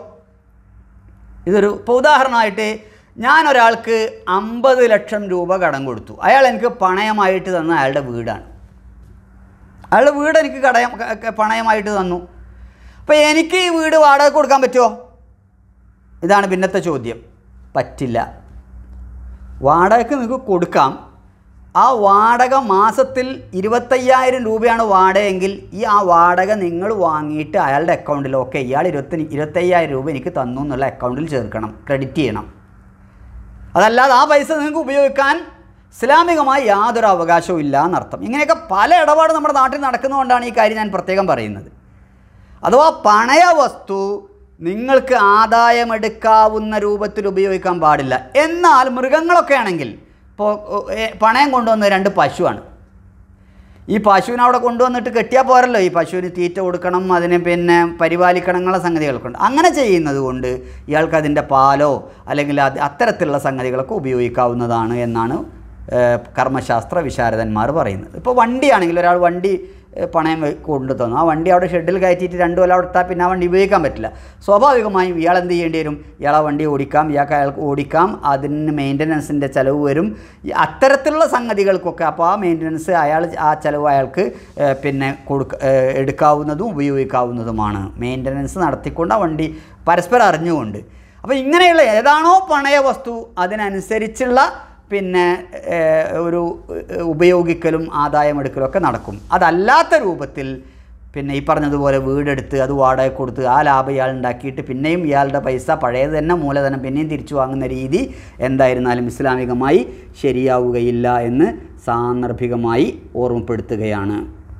ഇതൊരു ഇപ്പോൾ ഉദാഹരണമായിട്ട് ഞാൻ ഒരാൾക്ക് അമ്പത് ലക്ഷം രൂപ കടം കൊടുത്തു അയാൾ എനിക്ക് പണയമായിട്ട് തന്ന അയാളുടെ വീടാണ് അയാളുടെ വീട് എനിക്ക് കടയം ക- ക- പണയമായിട്ട് തന്നു അപ്പോൾ എനിക്ക് ഈ വീട് വാടക കൊടുക്കാൻ പറ്റുമോ ഇതാണ് പിന്നത്തെ ചോദ്യം പറ്റില്ല വാടകയ്ക്ക് നിങ്ങൾക്ക് കൊടുക്കാം ആ വാടക മാസത്തിൽ ഇരുപത്തയ്യായിരം രൂപയാണ് വാടകയെങ്കിൽ ഈ ആ വാടക നിങ്ങൾ വാങ്ങിയിട്ട് അയാളുടെ അക്കൗണ്ടിൽ ഓക്കെ ഇയാൾ ഇരുപത്തി ഇരുപത്തയ്യായിരം രൂപ എനിക്ക് തന്നു എന്നുള്ള അക്കൗണ്ടിൽ ചേർക്കണം ക്രെഡിറ്റ് ചെയ്യണം അതല്ലാതെ ആ പൈസ നിങ്ങൾക്ക് ഉപയോഗിക്കാൻ ഇസ്ലാമികമായി യാതൊരു അവകാശവും ഇല്ല എന്നർത്ഥം ഇങ്ങനെയൊക്കെ പല ഇടപാട് നമ്മുടെ നാട്ടിൽ നടക്കുന്നതുകൊണ്ടാണ് ഈ കാര്യം ഞാൻ പ്രത്യേകം പറയുന്നത് അഥവാ പണയ വസ്തു നിങ്ങൾക്ക് ആദായമെടുക്കാവുന്ന രൂപത്തിൽ ഉപയോഗിക്കാൻ പാടില്ല എന്നാൽ മൃഗങ്ങളൊക്കെ ആണെങ്കിൽ ഇപ്പോൾ ഏ, പണയം കൊണ്ടുവന്ന രണ്ട് പശുവാണ് ഈ പശുവിനെ അവിടെ കൊണ്ടുവന്നിട്ട് കെട്ടിയാൽ പോരല്ലോ ഈ പശുവിന് തീറ്റ കൊടുക്കണം അതിനെ പിന്നെ പരിപാലിക്കണം എന്നുള്ള സംഗതികളൊക്കെ ഉണ്ട് അങ്ങനെ ചെയ്യുന്നത് കൊണ്ട് ഇയാൾക്ക് അതിൻ്റെ പാലോ അല്ലെങ്കിൽ അത് അത്തരത്തിലുള്ള സംഗതികളൊക്കെ ഉപയോഗിക്കാവുന്നതാണ് എന്നാണ് ഏഹ്, കർമ്മശാസ്ത്ര വിശാരദന്മാർ പറയുന്നത് ഇപ്പോൾ വണ്ടിയാണെങ്കിൽ ഒരാൾ വണ്ടി ഏഹ്, പണയം വെ- കൊണ്ടു തന്നു ആ വണ്ടി അവിടെ ഷെഡിൽ കയറ്റിയിട്ട് രണ്ട് കൊല്ലം അവിടെ ഇട്ടാൽ പിന്നെ ആ വണ്ടി ഉപയോഗിക്കാൻ പറ്റില്ല സ്വാഭാവികമായും ഇയാൾ എന്ത് ചെയ്യേണ്ടി വരും ഇയാളെ വണ്ടി ഓടിക്കാം ഇയാൾക്ക് അയാൾക്ക് ഓടിക്കാം അതിന് മെയിൻ്റനൻസിൻ്റെ ചിലവ് വരും ഈ അത്തരത്തിലുള്ള സംഗതികൾക്കൊക്കെ അപ്പോൾ ആ മെയിൻ്റനൻസ് അയാൾ ആ ചിലവ് അയാൾക്ക് ഏഹ്, പിന്നെ കൊടുക്ക ഏഹ്, എടുക്കാവുന്നതും ഉപയോഗിക്കാവുന്നതുമാണ് മെയിൻ്റനൻസ് നടത്തിക്കൊണ്ട് ആ വണ്ടി പരസ്പരം അറിഞ്ഞുകൊണ്ട് അപ്പോൾ ഇങ്ങനെയുള്ള ഏതാണോ പണയ വസ്തു അതിനനുസരിച്ചുള്ള പിന്നെ ഏഹ്, ഒരു ഏഹ്, ഉപയോഗിക്കലും ആദായമെടുക്കലും ഒക്കെ നടക്കും അതല്ലാത്ത രൂപത്തിൽ പിന്നെ ഈ പറഞ്ഞതുപോലെ വീടെടുത്ത് അത് വാടക കൊടുത്ത് ആ ലാഭം ഇയാൾ ഉണ്ടാക്കിയിട്ട് പിന്നെയും ഇയാളുടെ പൈസ പഴയത് തന്നെ മൂലധനം പിന്നെയും തിരിച്ചു വാങ്ങുന്ന രീതി എന്തായിരുന്നാലും ഇസ്ലാമികമായി ശരിയാവുകയില്ല എന്ന് സാന്ദർഭികമായി ഓർമ്മപ്പെടുത്തുകയാണ്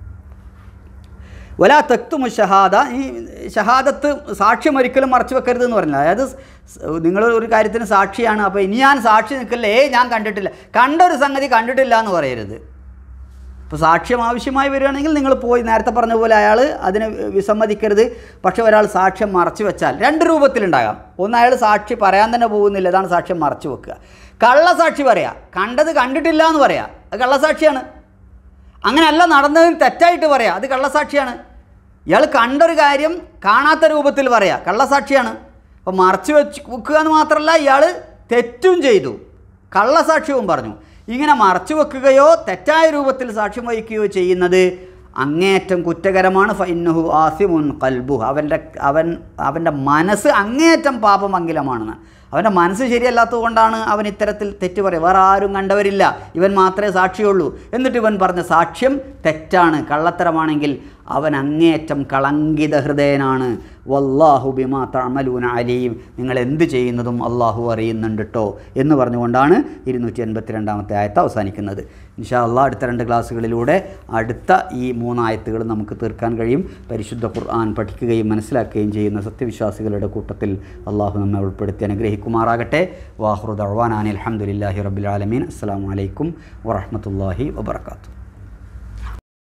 വലാ തെക്തുമു ഷഹാദ ഈ ഷഹാദത്ത് സാക്ഷ്യം ഒരിക്കലും മറച്ചു വെക്കരുത് എന്ന് പറഞ്ഞില്ല അതായത് സ് നിങ്ങൾ ഒരു കാര്യത്തിന് സാക്ഷിയാണ് അപ്പോൾ ഇനി ഞാൻ സാക്ഷി നിൽക്കില്ലേ ഏ ഞാൻ കണ്ടിട്ടില്ല കണ്ടൊരു സംഗതി കണ്ടിട്ടില്ല എന്ന് പറയരുത് ഇപ്പോൾ സാക്ഷ്യം ആവശ്യമായി വരികയാണെങ്കിൽ നിങ്ങൾ പോയി നേരത്തെ പറഞ്ഞ പോലെ അയാൾ അതിനെ വിസമ്മതിക്കരുത് പക്ഷേ ഒരാൾ സാക്ഷ്യം മറച്ചു വെച്ചാൽ രണ്ട് രൂപത്തിലുണ്ടാകാം ഒന്ന് അയാൾ സാക്ഷി പറയാൻ തന്നെ പോകുന്നില്ല അതാണ് സാക്ഷ്യം മറച്ചു വെക്കുക കള്ളസാക്ഷി പറയാം കണ്ടത് കണ്ടിട്ടില്ല എന്ന് പറയാം അത് കള്ളസാക്ഷിയാണ് അങ്ങനെയല്ല നടന്നതിന് തെറ്റായിട്ട് പറയാം അത് കള്ളസാക്ഷിയാണ് ഇയാൾ കണ്ടൊരു കാര്യം കാണാത്ത രൂപത്തിൽ പറയാം കള്ളസാക്ഷിയാണ് അപ്പോൾ മറച്ചു വെച്ച് വെക്കുക എന്ന് മാത്രമല്ല ഇയാൾ തെറ്റും ചെയ്തു കള്ളസാക്ഷ്യവും പറഞ്ഞു ഇങ്ങനെ മറച്ചു വെക്കുകയോ തെറ്റായ രൂപത്തിൽ സാക്ഷ്യം വഹിക്കുകയോ ചെയ്യുന്നത് അങ്ങേയറ്റം കുറ്റകരമാണ് ഫൈന്നുഹു ആസിമുൻ കൽബു അവൻ്റെ അവൻ അവൻ്റെ മനസ്സ് അങ്ങേയറ്റം പാപമംഗലമാണെന്ന് അവൻ്റെ മനസ്സ് ശരിയല്ലാത്തത് കൊണ്ടാണ് അവൻ ഇത്തരത്തിൽ തെറ്റ് പറയുക വേറെ ആരും കണ്ടവരില്ല ഇവൻ മാത്രമേ സാക്ഷിയുള്ളൂ എന്നിട്ട് ഇവൻ പറഞ്ഞ സാക്ഷ്യം തെറ്റാണ് കള്ളത്തരമാണെങ്കിൽ അവൻ അങ്ങേയറ്റം കളങ്കിത ഹൃദയനാണ് വല്ലാഹു ബിമാ തഅമലൂന അലീം നിങ്ങൾ എന്ത് ചെയ്യുന്നതും അള്ളാഹു അറിയുന്നുണ്ട് കേട്ടോ എന്ന് പറഞ്ഞുകൊണ്ടാണ് ഇരുന്നൂറ്റി എൺപത്തി രണ്ടാമത്തെ ആയത്ത് അവസാനിക്കുന്നത് ഇൻഷാ അള്ളാഹ് അടുത്ത രണ്ട് ക്ലാസ്സുകളിലൂടെ അടുത്ത ഈ മൂന്നായത്തുകൾ നമുക്ക് തീർക്കാൻ കഴിയും പരിശുദ്ധ ഖുർആൻ പഠിക്കുകയും മനസ്സിലാക്കുകയും ചെയ്യുന്ന സത്യവിശ്വാസികളുടെ കൂട്ടത്തിൽ അള്ളാഹു നമ്മെ ഉൾപ്പെടുത്തി അനുഗ്രഹിക്കുമാറാകട്ടെ വാഹുറുദ് അഹ്വാനാൻ അലഹമുല്ലാഹി റബ്ബിൽ ആലമീൻ അസ്സാം വലൈക്കും വറഹമത്തല്ലാഹി വബർക്കാത്തു